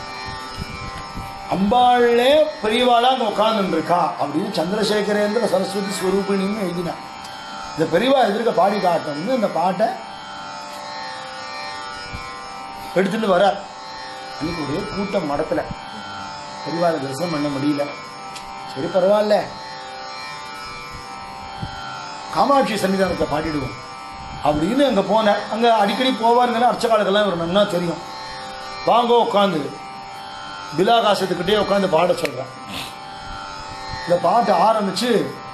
அம்பாளே பெரியவாளா அங்கே உட்காந்துருக்கா அப்படின்னு சந்திரசேகரேந்திர சரஸ்வதி ஸ்வரூபிணின்னு எழுதினான் இந்த பெரியவா எதிர்க்க பாடி காட்டணும்னு இந்த பாட்டை எடுத்துட்டு வர அன்னைக்கு ஒரே கூட்டம் மடத்தில் பெரியவாளை தரிசனம் பண்ண முடியல சரி பரவாயில்ல காமாட்சி சன்னிதானத்தை பாடிடுவோம் அப்படின்னு அங்கே போனேன் அங்கே அடிக்கடி போவாருங்கன்னா அர்ச்சகாலுக்கெல்லாம் ஒரு நன்னா தெரியும் வாங்கோ உட்காந்து பிலாகாசத்துக்கிட்டே உட்காந்து பாட சொல்கிறேன் இந்த பாட்டு ஆரம்பித்து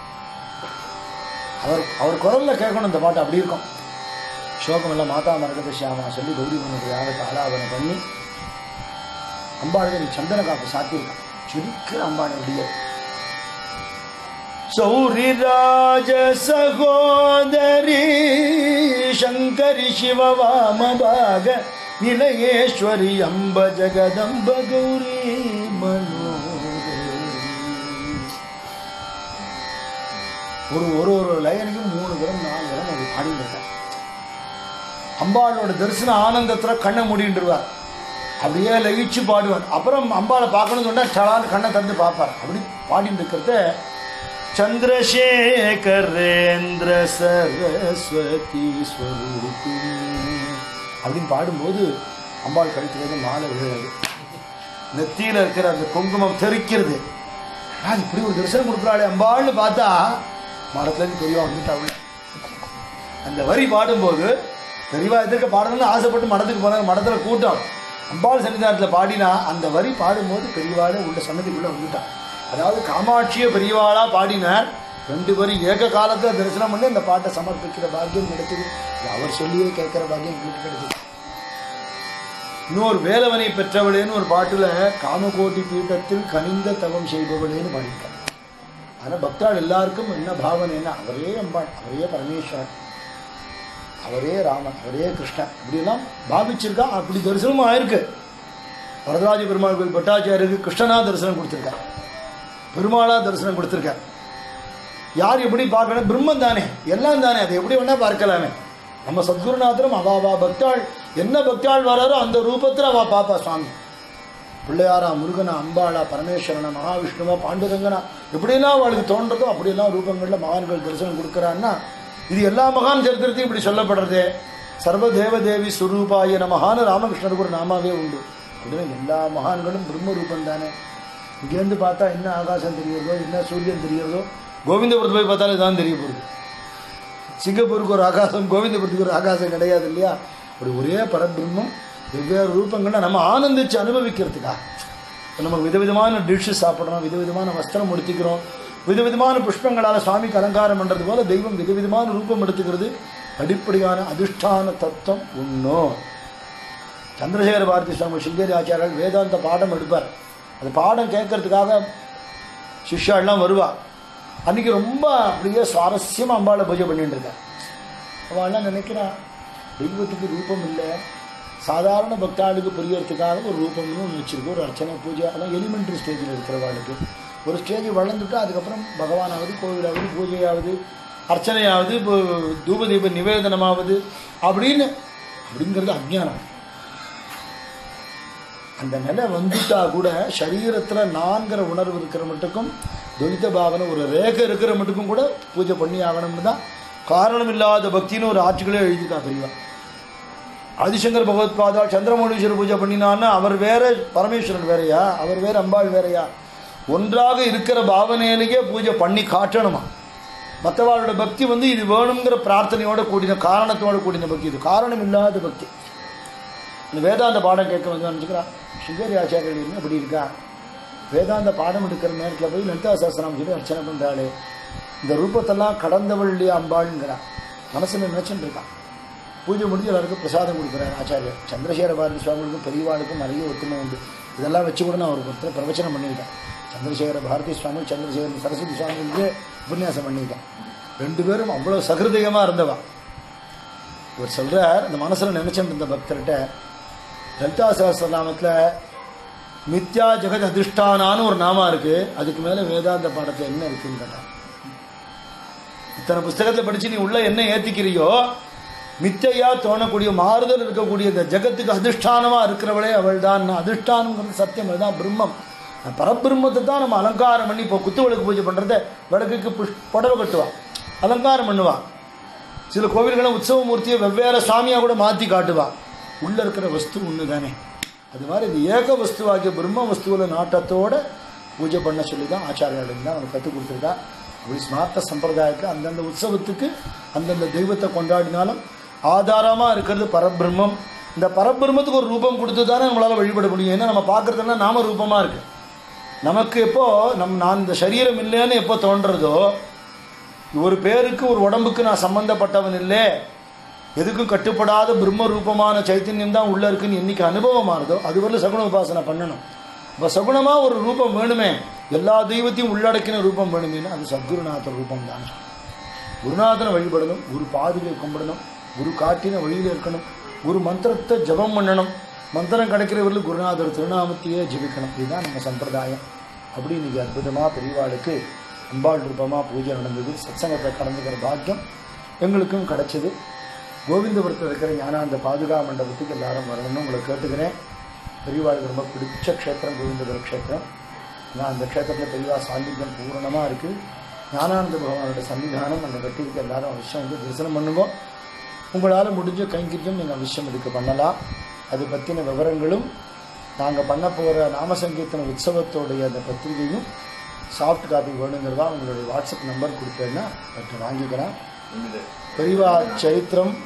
அவர் அவர் குரலில் கேட்கணும் இந்த பாட்டு அப்படி இருக்கும் ஸ்லோகமெல்லாம் மாதா மரகத சியாமா சொல்லி கௌரி மனுடைய யாகத்தை ஆலாபனை பண்ணி அம்பாளுக்கு நீ சந்தன காப்பு சாத்தியிருக்கான் சுருக்கிற அம்பாள் அப்படியே சௌரிராஜ சகோதரி சங்கரி சிவவாமபாக நிலையேஸ்வரி அம்ப ஜகதம்ப கௌரி மனோகரி ஒரு ஒரு ஒரு லைனுக்கும் மூணு தரம் நாலு தரம் அது பாடிட்டு அம்பாளோட தரிசன ஆனந்தத்தில் கண்ணை மூடிட்டுருவார் அப்படியே லயிச்சு பாடுவார் அப்புறம் அம்பாளை பார்க்கணும்னு சொன்னால் டலான்னு கண்ணை திறந்து பார்ப்பார் அப்படி பாடிட்டு இருக்கிறத சந்திரசேகரேந்திர சரஸ்வதி ஸ்வரூபிணி அப்படின்னு பாடும்போது அம்பாள் கழுத்துலேருந்து மாலை விழுறது நெத்தியில் இருக்கிற அந்த குங்குமம் தெறிக்கிறது அது இப்படி ஒரு தரிசனம் கொடுக்குறாளே அம்பாள்னு பார்த்தா மரத்துலேருந்து பெரியவா வந்துட்டாங்க அந்த வரி பாடும்போது பெரியவா எதிர்க்க பாடணும்னு ஆசைப்பட்டு மடத்துக்கு போனாங்க மடத்தில் கூட்டம் அம்பாள் சன்னிதானத்தில் பாடினா அந்த வரி பாடும்போது பெரியவாளே உள்ள சன்னதிக்குள்ளே வந்துட்டான் அதாவது காமாட்சியை பெரியவாளாக பாடினார் ரெண்டு பேரும் ஏக காலத்தில் தரிசனம் பண்ணி அந்த பாட்டை சமர்ப்பிக்கிற பாக்கியம் கிடைச்சது இது அவர் சொல்லியே கேட்குற பாக்கியம் எங்களுக்கு கிடைச்சது இன்னொரு வேலவனை பெற்றவளேன்னு ஒரு பாட்டில் காமகோட்டி பீட்டத்தில் கனிந்த தவம் செய்பவளேன்னு பாடியிருக்காங்க ஆனால் பக்தாள் எல்லாருக்கும் என்ன பாவனைன்னா அவரே அம்பாள் அவரே பரமேஸ்வரன் அவரே ராமன் அவரே கிருஷ்ணன் இப்படியெல்லாம் பாவிச்சிருக்கா அப்படி தரிசனமும் ஆயிருக்கு வரதராஜ பெருமாள் கோயில் பட்டாச்சாரியருக்கு கிருஷ்ணனா தரிசனம் கொடுத்துருக்கார் பெருமாளா தரிசனம் கொடுத்துருக்கார் யார் எப்படி பார்க்கணும் பிரம்மன் தானே எல்லாம் தானே அதை எப்படி வேணா பார்க்கலாமே நம்ம சத்குருநாதரும் அவா அவா பக்தாள் என்ன பக்தாள் வராரோ அந்த ரூபத்தில் அவ பாப்பா சுவாமி பிள்ளையாரா முருகனா அம்பாளா பரமேஸ்வரனா மகாவிஷ்ணுவா பாண்டுரங்கனா எப்படியெல்லாம் அவளுக்கு தோன்றதோ அப்படியெல்லாம் ரூபங்களில் மகான்கள் தரிசனம் கொடுக்குறான்னா இது எல்லா மகான் சரித்திரத்தையும் இப்படி சொல்லப்படுறதே சர்வதேவ தேவி சுரூபாய நமகான ராமகிருஷ்ணருக்கு ஒரு நாமாவே உண்டு அப்படின்னு எல்லா மகான்களும் பிரம்ம ரூபம் தானே இங்கேருந்து பார்த்தா என்ன ஆகாசம் தெரிகிறதோ என்ன சூரியன் தெரிகிறதோ கோவிந்தபுரத்து போய் பார்த்தாலும் இதான் தெரிய போகுது சிங்கப்பூருக்கு ஒரு ஆகாசம் கோவிந்தபுரத்துக்கு ஒரு ஆகாசம் கிடையாது இல்லையா அப்படி ஒரே பரபிரம்மம் வெவ்வேறு ரூபங்களை நம்ம ஆனந்திச்சு அனுபவிக்கிறதுக்கா இப்ப நமக்கு விதவிதமான டிஷ்ஷு சாப்பிட்றோம் விதவிதமான வஸ்திரம் உடுத்திக்கிறோம் விதவிதமான புஷ்பங்களால் சுவாமிக்கு அலங்காரம் பண்ணுறது போல தெய்வம் விதவிதமான ரூபம் எடுத்துக்கிறது அடிப்படையான அதிஷ்டான தத்துவம் உண்ணும் சந்திரசேகர பாரதி சுவாமி சிங்கேரி ஆச்சாரியர்கள் வேதாந்த பாடம் எடுப்பார் அந்த பாடம் கேட்கறதுக்காக சிஷ்யாலாம் வருவா அன்னைக்கு ரொம்ப அப்படியே சுவாரஸ்யமாக அம்பாளை பூஜை பண்ணிட்டு இருக்கா அவள்லாம் நினைக்கிறா தெய்வத்துக்கு ரூபம் இல்லை சாதாரண பக்தாளுக்கு புரியறதுக்காக ஒரு ரூபம்னு ஒன்று வச்சிருக்கு ஒரு அர்ச்சனை பூஜை அதெல்லாம் எலிமெண்ட்ரி ஸ்டேஜில் இருக்கிறவாளுக்கு ஒரு ஸ்டேஜ் வளர்ந்துட்டா அதுக்கப்புறம் பகவானாவது கோவிலாவது பூஜையாவது அர்ச்சனையாவது இப்போ தூபதீப நிவேதனமாவது அப்படின்னு அப்படிங்கிறது அஜ்ஞானம் அந்த நிலை வந்துட்டா கூட சரீரத்தில் நான்கிற உணர்வு இருக்கிற மட்டுக்கும் துரித பாவனை ஒரு ரேகை இருக்கிற மட்டுக்கும் கூட பூஜை பண்ணி ஆகணும்னு தான் காரணம் இல்லாத பக்தின்னு ஒரு ஆட்சிகளே எழுதியிருக்கா பெரியவா ஆதிசங்கர் பகவத்பாதா சந்திரமௌலீஸ்வரர் பூஜை பண்ணினான்னா அவர் வேற பரமேஸ்வரன் வேறையா அவர் வேற அம்பாள் வேறையா ஒன்றாக இருக்கிற பாவனையிலேயே பூஜை பண்ணி காட்டணுமா மற்றவாளோட பக்தி வந்து இது வேணுங்கிற பிரார்த்தனையோட கூடின காரணத்தோட கூடின பக்தி இது காரணம் இல்லாத பக்தி இந்த வேதாந்த பாடம் கேட்க வந்து நினச்சிக்கிறா சுந்தரி ஆச்சாரியர் என்ன இப்படி இருக்கா வேதாந்த பாடம் எடுக்கிற நேரத்தில் போய் லலிதா சாஸ்திரம் சொல்லி அர்ச்சனை பண்ணுறாளே இந்த ரூபத்தெல்லாம் கடந்தவள் இல்லையா அம்பாளுங்கிறா மனசில் நினச்சிட்டு இருக்கான் பூஜை முடிஞ்சு எல்லாருக்கும் பிரசாதம் கொடுக்குறாரு ஆச்சாரியர் சந்திரசேகர பாரதி சுவாமிகளுக்கும் பெரியவாளுக்கும் நிறைய ஒத்துமை உண்டு இதெல்லாம் வச்சு கூட நான் ஒரு ஒருத்தர் பிரவச்சனம் பண்ணியிருக்கேன் சந்திரசேகர பாரதி சுவாமி சந்திரசேகர சரஸ்வதி சுவாமிகளுக்கு உபன்யாசம் பண்ணியிருக்கேன் ரெண்டு பேரும் அவ்வளோ சகிருதயமாக இருந்தவா இவர் சொல்கிறார் இந்த மனசில் நினச்சிட்டு இருந்த பக்தர்கிட்ட லலிதா சகஸ்திரநாமத்தில் மித்யா ஜெகத் அதிஷ்டானான்னு ஒரு நாமா இருக்குது அதுக்கு மேலே வேதாந்த பாடத்தில் என்ன இருக்குன்னு கேட்டார் இத்தனை புஸ்தகத்தில் படித்து நீ உள்ள என்ன ஏற்றிக்கிறியோ மித்தையா தோணக்கூடிய மாறுதல் இருக்கக்கூடிய இந்த ஜெகத்துக்கு அதிஷ்டானமாக இருக்கிறவளே அவள் தான் அதிஷ்டானங்கிறது சத்தியம் அதுதான் பிரம்மம் அந்த பரபிரம்மத்தை தான் நம்ம அலங்காரம் பண்ணி இப்போ குத்து விளக்கு பூஜை பண்ணுறத விளக்குக்கு புஷ் புடவை கட்டுவா அலங்காரம் பண்ணுவா சில கோவில்களும் உற்சவ மூர்த்தியை வெவ்வேறு சுவாமியாக கூட மாற்றி காட்டுவா உள்ளே இருக்கிற வஸ்து ஒன்று தானே அது மாதிரி இந்த ஏக வஸ்துவாகிய பிரம்ம வஸ்துவில் நாட்டத்தோட பூஜை பண்ண சொல்லி தான் ஆச்சாரியாளுக்கு தான் அவனுக்கு கற்றுக் கொடுத்துருக்கா அப்படி ஸ்மார்த்த சம்பிரதாயத்தில் அந்தந்த உற்சவத்துக்கு அந்தந்த தெய்வத்தை கொண்டாடினாலும் ஆதாரமாக இருக்கிறது பரபிரம்மம் இந்த பரபிரம்மத்துக்கு ஒரு ரூபம் கொடுத்து தானே நம்மளால் வழிபட முடியும் ஏன்னா நம்ம பார்க்குறதுலாம் நாம ரூபமாக இருக்குது நமக்கு எப்போ நம் நான் இந்த சரீரம் இல்லைன்னு எப்போ தோன்றதோ ஒரு பேருக்கு ஒரு உடம்புக்கு நான் சம்பந்தப்பட்டவன் இல்லை எதுக்கும் கட்டுப்படாத பிரம்ம ரூபமான சைத்தன்யம் தான் உள்ளே இருக்குன்னு என்னைக்கு அனுபவமானதோ அது வரல சகுன உபாசனை பண்ணணும் இப்போ சகுனமாக ஒரு ரூபம் வேணுமே எல்லா தெய்வத்தையும் உள்ளடக்கின ரூபம் வேணுமேனா அது சத்குருநாதர் ரூபம் தான் குருநாதனை வழிபடணும் குரு பாதுகை கும்பிடணும் குரு காட்டின வழியில் இருக்கணும் குரு மந்திரத்தை ஜபம் பண்ணணும் மந்திரம் கிடைக்கிறவர்களுக்கு குருநாதர் திருநாமத்தையே ஜபிக்கணும் இதுதான் நம்ம சம்பிரதாயம் அப்படி இன்னைக்கு அற்புதமாக பெரியவாளுக்கு அம்பாள் ரூபமாக பூஜை நடந்தது சத்சங்கத்தை கலந்துக்கிற பாக்கியம் எங்களுக்கும் கிடைச்சது கோவிந்தபுரத்தில் இருக்கிற ஞானாந்த பாதுகா மண்டபத்துக்கு எல்லாரும் வரணும்னு உங்களை கேட்டுக்கிறேன் பெரியவாளுக்கு ரொம்ப பிடிச்ச க்ஷேத்திரம் கோவிந்தபுர க்ஷேத்திரம் நான் அந்த க்ஷேத்திரத்தில் பெரியவா சாநித்தியம் பூரணமாக இருக்குது ஞானானந்த பகவானோட சன்னிதானம் அந்த கட்டிக்கு எல்லாரும் அவசியம் வந்து தரிசனம் பண்ணுங்க உங்களால் முடிஞ்ச கைங்கரியம் நீங்கள் அவசியம் இதுக்கு பண்ணலாம் அது பற்றின விவரங்களும் நாங்கள் பண்ண போகிற நாமசங்கீர்த்தன உற்சவத்தோடைய அந்த பத்திரிகையும் சாஃப்ட் காப்பி வேணுங்கிறதா உங்களுடைய வாட்ஸ்அப் நம்பர் கொடுத்தேன்னா அவற்றை வாங்கிக்கலாம் பெரியவா சரித்திரம்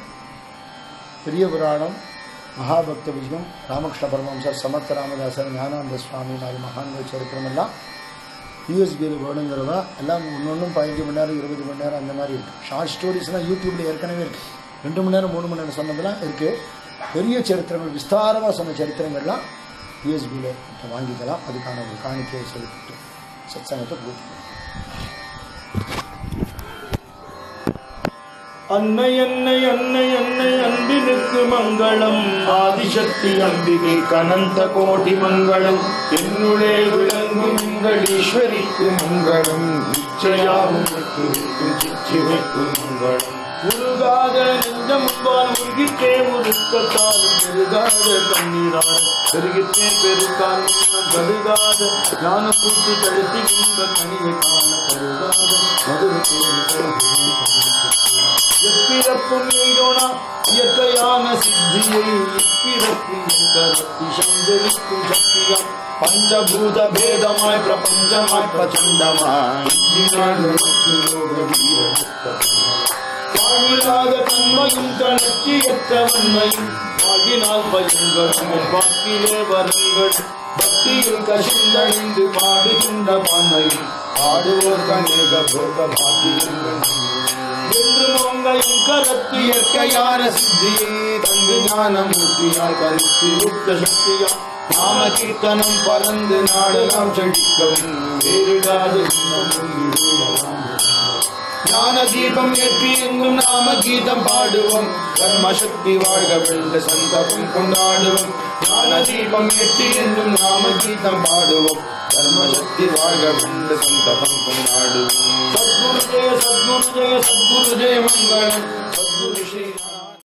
பெரிய புராணம் மகாபக்த விஜயம் ராமகிருஷ்ண பரமஹம்சர் சமர்த்த ராமதாசர் ஞானானந்த சுவாமி மாதிரி மகான்கள் சரித்திரம் எல்லாம் யூஎஸ்பியில் வேணுங்கிறதா எல்லாம் ஒன்று பதினஞ்சு மணி நேரம் இருபது மணி நேரம் அந்த மாதிரி இருக்குது ஷார்ட் ஸ்டோரிஸ்லாம் யூடியூப்பில் ஏற்கனவே இருக்குது ரெண்டு மணி நேரம் மூணு மணி நேரம் சொன்னதெல்லாம் இருக்குது பெரிய சரித்திரங்கள் விஸ்தாரமாக சொன்ன சரித்திரங்கள்லாம் யூஎஸ்பியில் வாங்கிக்கலாம் அதுக்கான ஒரு காணிக்கையை செலுத்திட்டு சத்சங்கத்தை பூர்த்தி அன்னை அன்னை அன்னை அன்னை அன்பினுக்கு மங்களம் ஆதிசக்தி அம்பிகை கனந்த கோடி மங்களம் என்னுளே விளங்கும் எங்கள் ஈஸ்வரிக்கு மங்களம் நிச்சயாகும் சிச்சிவைக்கு மங்களம் உருகாத நெஞ்சமுன்பால் உருகிட்டே உருக்கத்தாலும் பெருகாத கண்ணீரால் பெருகிட்டே பெருக்கால் முன்னம் கருகாத ஞான கூட்டு தடுத்தி இன்ப கனியை காண பருகாத மதுரை எப்பிறப்பும் எய்தோனா இயற்கையான சித்தியை இப்பிறப்பு கரத்தி சந்தரிக்கும் சக்தியாம் பஞ்சபூத பேதமாய் பிரபஞ்சமாய் பிரச்சண்டமாய் வாழிலாத தன்மையும் தனச்சியற்ற வன்மையும் வாழினால் பயன்களும் வாக்கிலே வரங்கள் பக்தியில் கசிந்தழிந்து பாடுகின்ற பான்மையும் பாடுவோர் கணேக போக பாக்கியங்கள் என்று உங்களின் கரத்து இயற்கையான சித்தியே தந்து ஞானமூர்த்தியாய் கருத்து யுக்த சக்தியா நாம கீர்த்தனம் பறந்து நாடெல்லாம் செழிக்கவும் வேறிடாது ஞான தீபம் ஏற்றி எங்கும் நாம கீதம் பாடுவோம் கர்ம சக்தி வாழ்க வென்று சந்தபம் கொண்டாடுவோம் ஞான தீபம் ஏற்றி எங்கும் நாம கீதம் பாடுவோம் கர்ம சக்தி வாழ்க வென்று சந்தபம் கொண்டாடுவோம் சத்குரு ஜெய சத்குரு ஜெய சத்குரு ஜெய மங்களம்